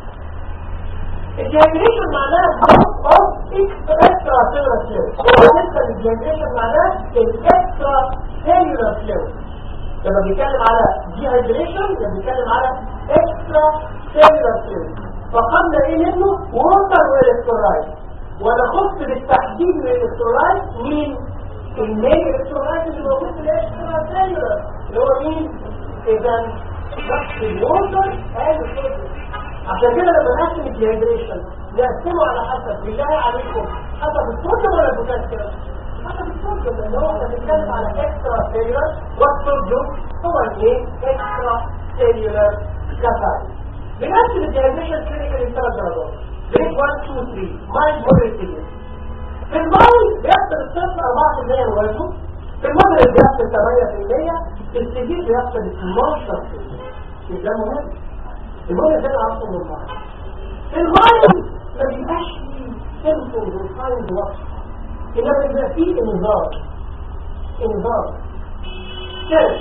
الجينيشن معناه هاوس اوف اكسترا سيلولار فلويد بالنسبه للجينيشن معناه الاكسترا سيلولار فلويد لما بيتكلم على ديهايدريشن لما بيتكلم على اكسترا سيلولار فلويد فقدنا ايه منه ووتر والكترولايت وانا خصت بالتحديد الالكترولايت مين المين الكترولايت اللي موجود في الاكسترا سيلولار اللي هو مين اذا نفس الوتر قال الصوديوم عشان كده لما نقسم الديهايدريشن نقسمه على حسب بالله عليكم حسب الصوديوم ولا البوتاسيوم حسب الصوديوم اللي هو احنا بنتكلم على اكسترا سيلولار والصوديوم هو الايه اكسترا سيلولار كاتايز بنقسم الديهايدريشن كلينيكال لثلاث درجات جريد 1 2 3 مايند مودريت سيفير في المايند بيحصل الصفر 4% من وزنه في المودريت بيحصل 8% في السيفير بيحصل 12% ده مهم المهم ده العصر من المايند في المايند ما بيبقاش فيه سيمبتومز وساينز واضحه انما بيبقى فيه انذار انذار سيرش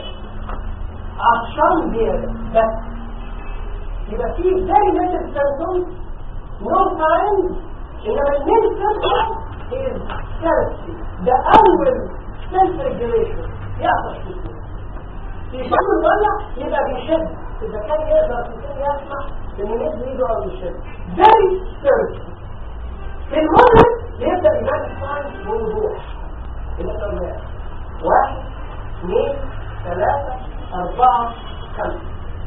عطشان زياده بس يبقى فيه very little symptoms no signs انما المين symptom is thirsty ده اول self regulation يحصل فيه يشم الولع يبقى بيشد اذا كان يقدر يكون يسمح ان يمد ايده او يشد very thirsty في المرض يبدا يبان signs بوضوح يبقى تمام واحد اثنين ثلاثة أربعة خمسة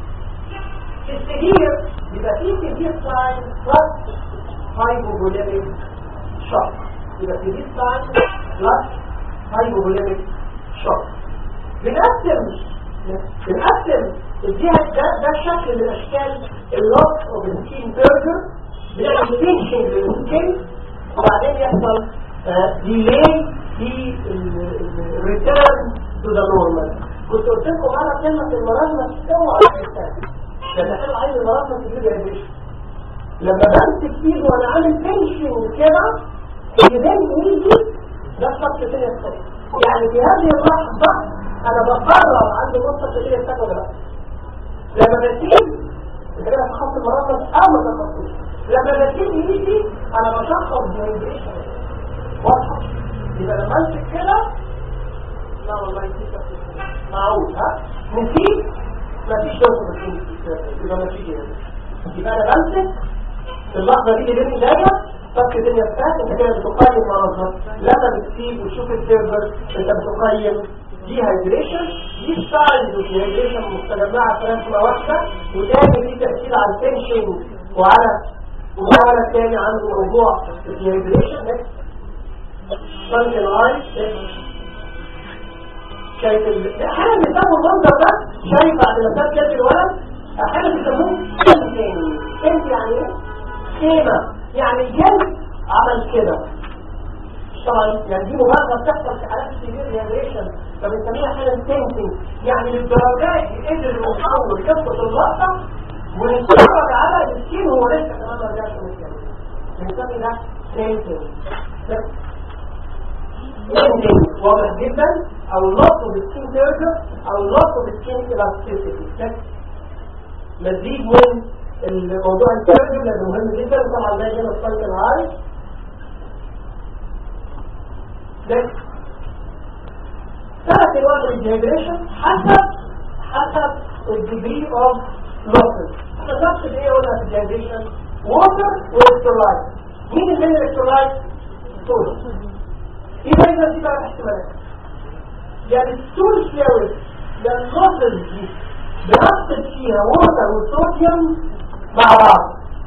في السجير يبقى في سجير ساين بلس هايبوبوليميك شوك يبقى سجير ساين بلس هايبوبوليميك شوك بنقسم بنقسم الجهة ده ده شكل من اشكال اللوس اوف السكين بيرجر بنعمل بينشنج للسكين وبعدين يحصل ديلي في الريتيرن تو ذا نورمال كنت قلت لكم مره كلمه المرض اوعى تنساها لما كان عايز المرض تجيب يا لما بمسك ايده وانا عامل بنشنج كده ايدين ايدي ده الشخص كده يستطيع يعني في هذه اللحظه انا بقرر عند نقطه كده يستطيع ولا لا لما بسيب كده بشخص المرض او ما بشخصوش لما بسيب ايدي انا بشخص ديهايدريشن واضحه يبقى لما امسك كده لا والله نسيت معقول ها نسيت مفيش دوشه بالكيمياء يبقى مفيش يبقى انا بمسك في اللحظه دي اللي جايه فك الدنيا بتاعتك انت كده بتقيم مرضها لما بتسيب وتشوف السيرفر انت بتقيم دي هايدريشن دي ستايلز والهايدريشن مستجمعه في رسمه واحده وتاني في تاثير على التنشن وعلى وعلى الثاني عنده موضوع الهايدريشن سنك الاي شايف احيانا بيسموا المنظر ده شايف بعد ما ساب كده الولد احيانا بيسموه تاني انت يعني ايه خيمه يعني الجلد عمل كده طبعا يعني دي مبالغه بتحصل في حالات السيفير ريابريشن فبنسميها احيانا تنسنج يعني للدرجات قدر المحول يظبط اللقطه ونتفرج على السكين هو لسه كمان ما رجعش من الكلام بنسمي ده تنسنج ending واضح جدا او loss of skin turgor او loss of skin elasticity مزيد من الموضوع الترجم لانه مهم جدا طبعا ده هنا الصلت العالي ثلاث انواع من الديهيدريشن حسب حسب الديجري اوف لوسز احنا نفس الايه قلنا في الديهيدريشن ووتر والكترولايت مين اللي من الالكترولايت؟ صوديوم يبقى اذا دي بقى احتمالات يعني السول فلويد ده المصل دي بنفصل فيها ووتر والصوديوم مع بعض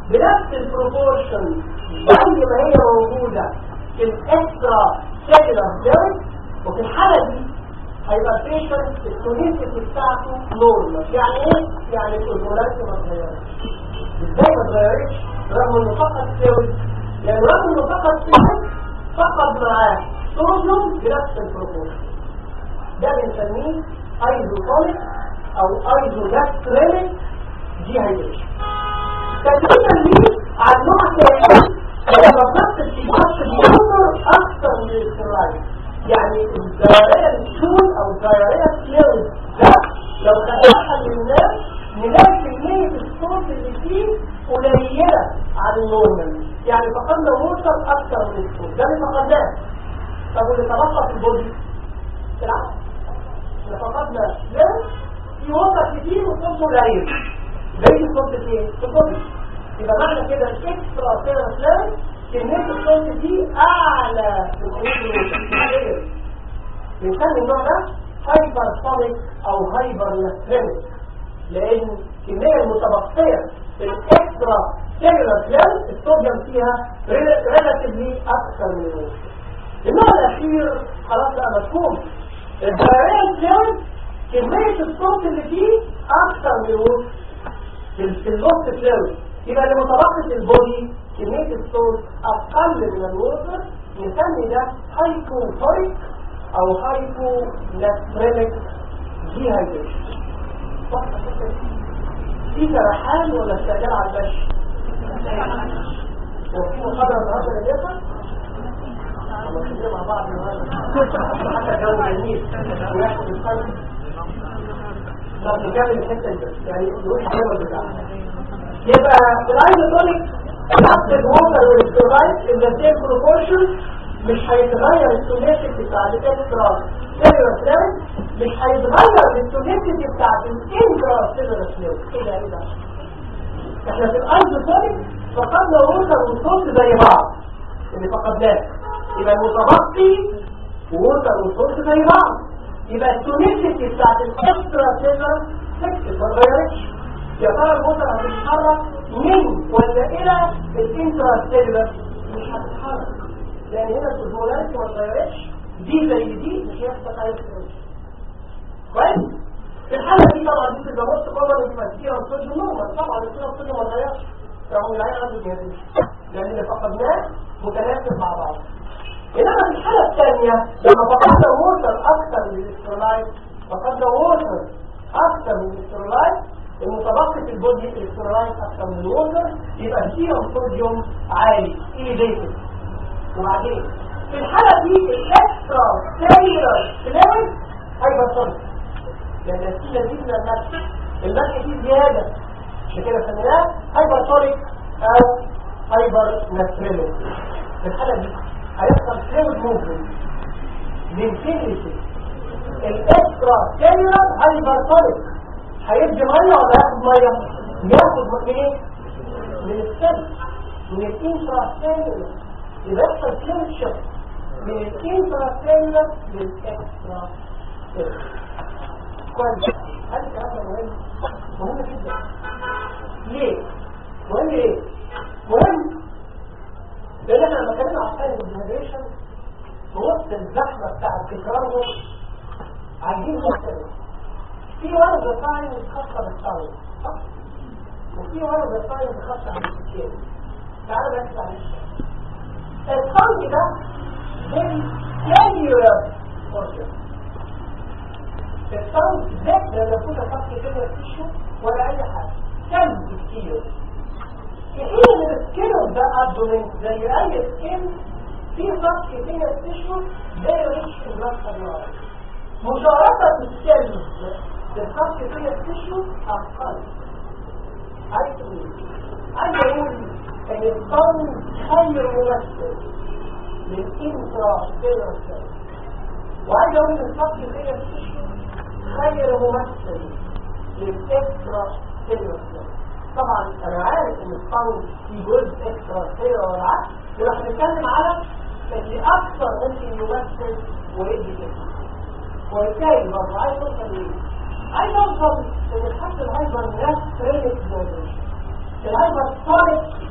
بنفس البروبورشن زي ما هي موجودة في الاكسترا سيلولار فلويد وفي الحالة دي هيبقى البيشنت الكونيتيف بتاعته نورمال يعني ايه؟ يعني الهرمونات ما اتغيرتش ازاي ما اتغيرتش؟ رغم انه فقد فلويد يعني رغم انه فقد فلويد فقد معاه صوديوم بنفس البروبورشن ده بنسميه ايزوتونيك او ايزولاكترينيك دي هيدريشن تقريبا ليه على النوع الثاني لما ضغط الضغط اليوتر اكثر من الاسترايد يعني الدائريه الشول او الدائريه الفلويد ده لو خدناها للناس نلاقي كميه الصوت اللي فيه قليله عن النورمال يعني فقدنا ووتر اكثر من الصوت ده اللي فقدناه طب واللي تبقى في البودي بالعكس احنا فقدنا ليه في ووتر كتير وصوت قليل زي الصوت فين في البودي يبقى معنى كده الاكسترا سيرفلان كميه الصوت دي اعلى من الووتر بنسمي النوع ده هايبر سونيك او هايبر لاسترينيك لان الكميه المتبقيه في الاكسترا سيلولار فلان الصوديوم فيها ريلاتيفلي اكثر من الووتر النوع الاخير خلاص بقى مفهوم الدائريه فلان كميه الصوت اللي فيه اكثر من الووتر في الوسط فلويد يبقى اللي متبقي البودي كميه الصوت اقل من الووتر نسمي ده هايبوفوريك او هايبو ناترينيك ديهايدريشن في سرحان ولا استعجال على المشي؟ وفي محاضرة النهارده اللي جايه الله كده مع بعض النهارده حتى جو جميل وياخد القلب طب نكمل الحته دي يعني نروح الجبل بتاعنا يبقى الايزوتونيك نفس الووتر والاسترولايت ان ذا سيم بروبورشن مش هيتغير السونيتيك بتاع الاكسترا سيلولار فلويد مش هيتغير السونيتيك بتاع الانترا سيلولار فلويد ايه ده ايه ده احنا في الايزوتونيك فقدنا ووتر وصوت زي بعض اللي فقدناه يبقى المتبقي ووتر وصوت زي بعض يبقى السونيتيك بتاعت الاكسترا سيلولار فيكس ما اتغيرتش يا ترى الوتر هتتحرك من ولا الى الانترا سيلولار مش هتتحرك لان هنا الهرمونات ما اتغيرتش دي زي دي مش هيحصل اي تغيير كويس في الحاله دي طبعا دي تبقى نص كومن الفاسيه والصوت نورمال طبعا الصوت الصوت ما اتغيرش رغم العين عنده جهاز لان اللي فقدناه متناسب مع بعض انما في الحاله الثانيه لما فقدنا ووتر اكثر من الاسترولايت فقدنا ووتر اكثر من الاسترولايت المتبقي في البودي الاسترولايت اكثر من الووتر يبقى السيرم صوديوم عالي ايليفيتد وبعدين في الحالة دي الاكسترا سيلولار فلويد هيبقى صلب لان السيلة دي من الملح الملح دي زيادة عشان كده سميناه هايبر توريك او هايبر ناتريليك في الحالة دي هيحصل فلويد موفمنت من فين الاكسترا سيلولار هايبر توريك هيدي ميه ولا ياخد ميه؟ ياخد من ايه؟ من السيل من الانترا سيلولار يبقى يحصل فلويد شيفت من الانترا سيلولار للاكسترا سيلولار كويس هذا الكلام ده مهم مهم جدا ليه؟ مهم ليه؟ مهم لان احنا لما اتكلمنا عن ساين الجنريشن في وسط الزحمه بتاع التكرار عايزين نختلف في ورد ساين خاصه بالساين صح؟ وفي ورد ساين خاصه بالسكين تعالوا نركز على الشيء الصوت ده very cellular organ الصوت ده لا يكون فقط كده تيشو ولا اي حاجه كم كتير في حين السكين ده ابدومين زي اي سكين في فقط كده تيشو very rich in blood supply مشاركة السيل بالفقط كده تيشو اقل عايز اقول عايز اقول ان الصوت خير ممثل للانترا سيلر وعايز اقول ان الفصل كده التشو خير ممثل للاكسترا سيلر طبعا انا عارف ان الصوت في جزء اكسترا سيلر والعكس يبقى هنتكلم على اللي اكثر ممكن يمثل ويدي كده وبالتالي برضه عايز اوصل ايه؟ عايز اوصل ان الحد الهايبر ناس ترينك الهايبر سونيك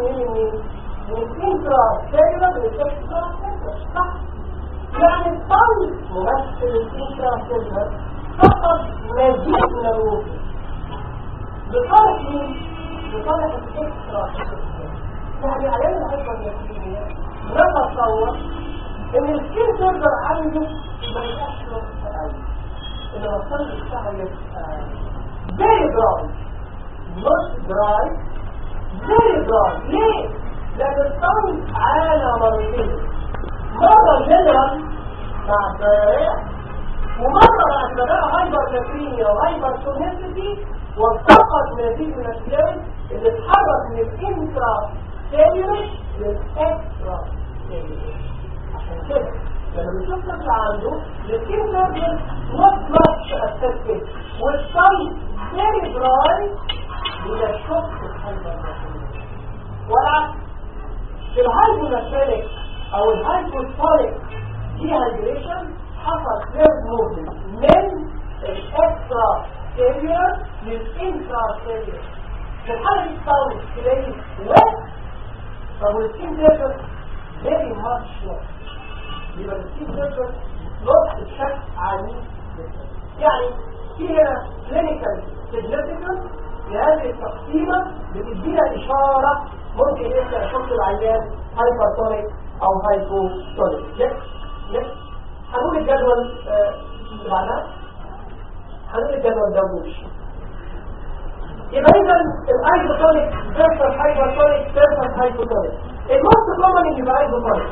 مين مين من انترا سيلولر للاكسترا سيلولر صح يعني الطن ممثل الانترا سيلولر فقط مزيد من الوجود بصالح مين؟ بصالح الاكسترا سيلولر يعني علينا الهايبرلاسيميا نتصور ان السكين سيرفر عنده ما يبقاش له تألم ان الصلب بتاعه يبقى very dry not dry very dry ليه؟ لأن الصلب عانى مرتين مرة جنرال مع الديارية ومرة مع الديارية هايبر كاترينيا وهايبر سونيسيتي وفقط نتيجة من الفلويد اللي اتحرك من الانترا سيلولر للاكسترا سيلولر عشان كده لما بنشوف طفل عنده السكين سيرفر نوت ماتش افكتد والصن فيري دراي بيشك الهايبر والعكس في الهايبوناتريك او الهايبوتونيك ديهايدريشن حصل فيرد موفمنت من الاكسترا سيلولر للانترا سيلولر في الحالة دي الصوت تلاقي وات طب والسكين سيرفر very much wet يبقى السكين سيرفر نقص بشكل عنيف جدا يعني في هنا كلينيكال سيجنفيكانس لهذه التقسيمة بتدينا إشارة ممكن انت تحط العيان هايبرتونيك او هايبوتونيك يس يس هنقول الجدول آه، اللي بعدها هنقول الجدول ده وش يبقى اذا الايزوتونيك فيرسس هايبرتونيك فيرسس هايبوتونيك الموست كومن اللي يبقى ايزوتونيك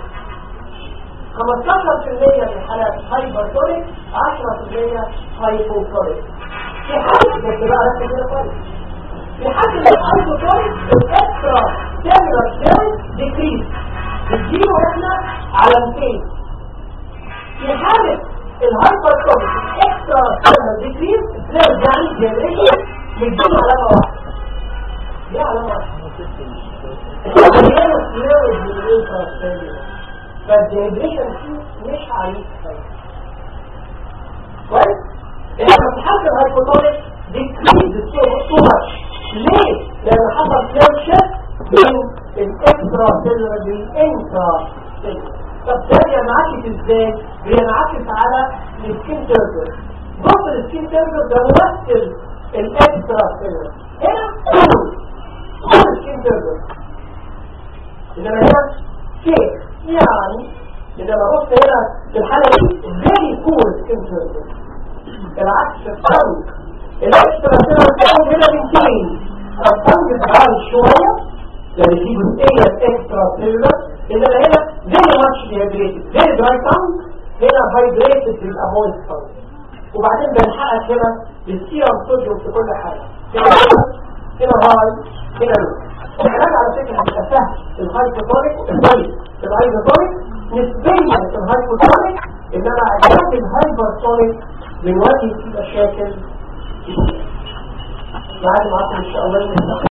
15% من الحالات هايبرتونيك 10% هايبوتونيك في حالة بس بقى ركز كده كويس في حالة الايزوتونيك الاكسترا سيلولار سيل ديكريز بتجيله احنا علامتين في حالة الهايبرتونيك اكسترا سيلولار ديكريز سيل يعني جنريشن بتجيله علامة واحدة دي علامة واحدة الجنريشن فلويد من الانترا سيلولار فالجنريشن فيه مش عليك كويس؟ لما في حالة الهايبوتونيك ديكريز تو ماتش ليه؟ لأن حصل فلوشة بين الاكسترا سيلولر للانترا سيلولر طب ده بينعكس ازاي؟ بينعكس على السكين تيربر بص السكين تيربر ده ممثل الاكسترا سيلولر هنا كول كول السكين تيربر انما هنا كيك يعني لما بص هنا في الحالة دي فيري كول سكين تيربر العكس الطنج الاكسترا سيلولر كول هنا بنتين الطنج بتعال شوية يعني في جزئية اكسترا سيلولر انما هنا very much dehydrated very dry tongue هنا hydrated يبقى moist tongue وبعدين بنحقق هنا بالسيرم صوديوم في كل حاجة هنا هنا هاي هنا لو العلاج على فكرة هيبقى سهل الهايبوتونيك سوري الهايبوتونيك نسبيا الهايبوتونيك انما علاج الهايبرتونيك من وجه في مشاكل كتير بعد ما ان شاء الله نستقبل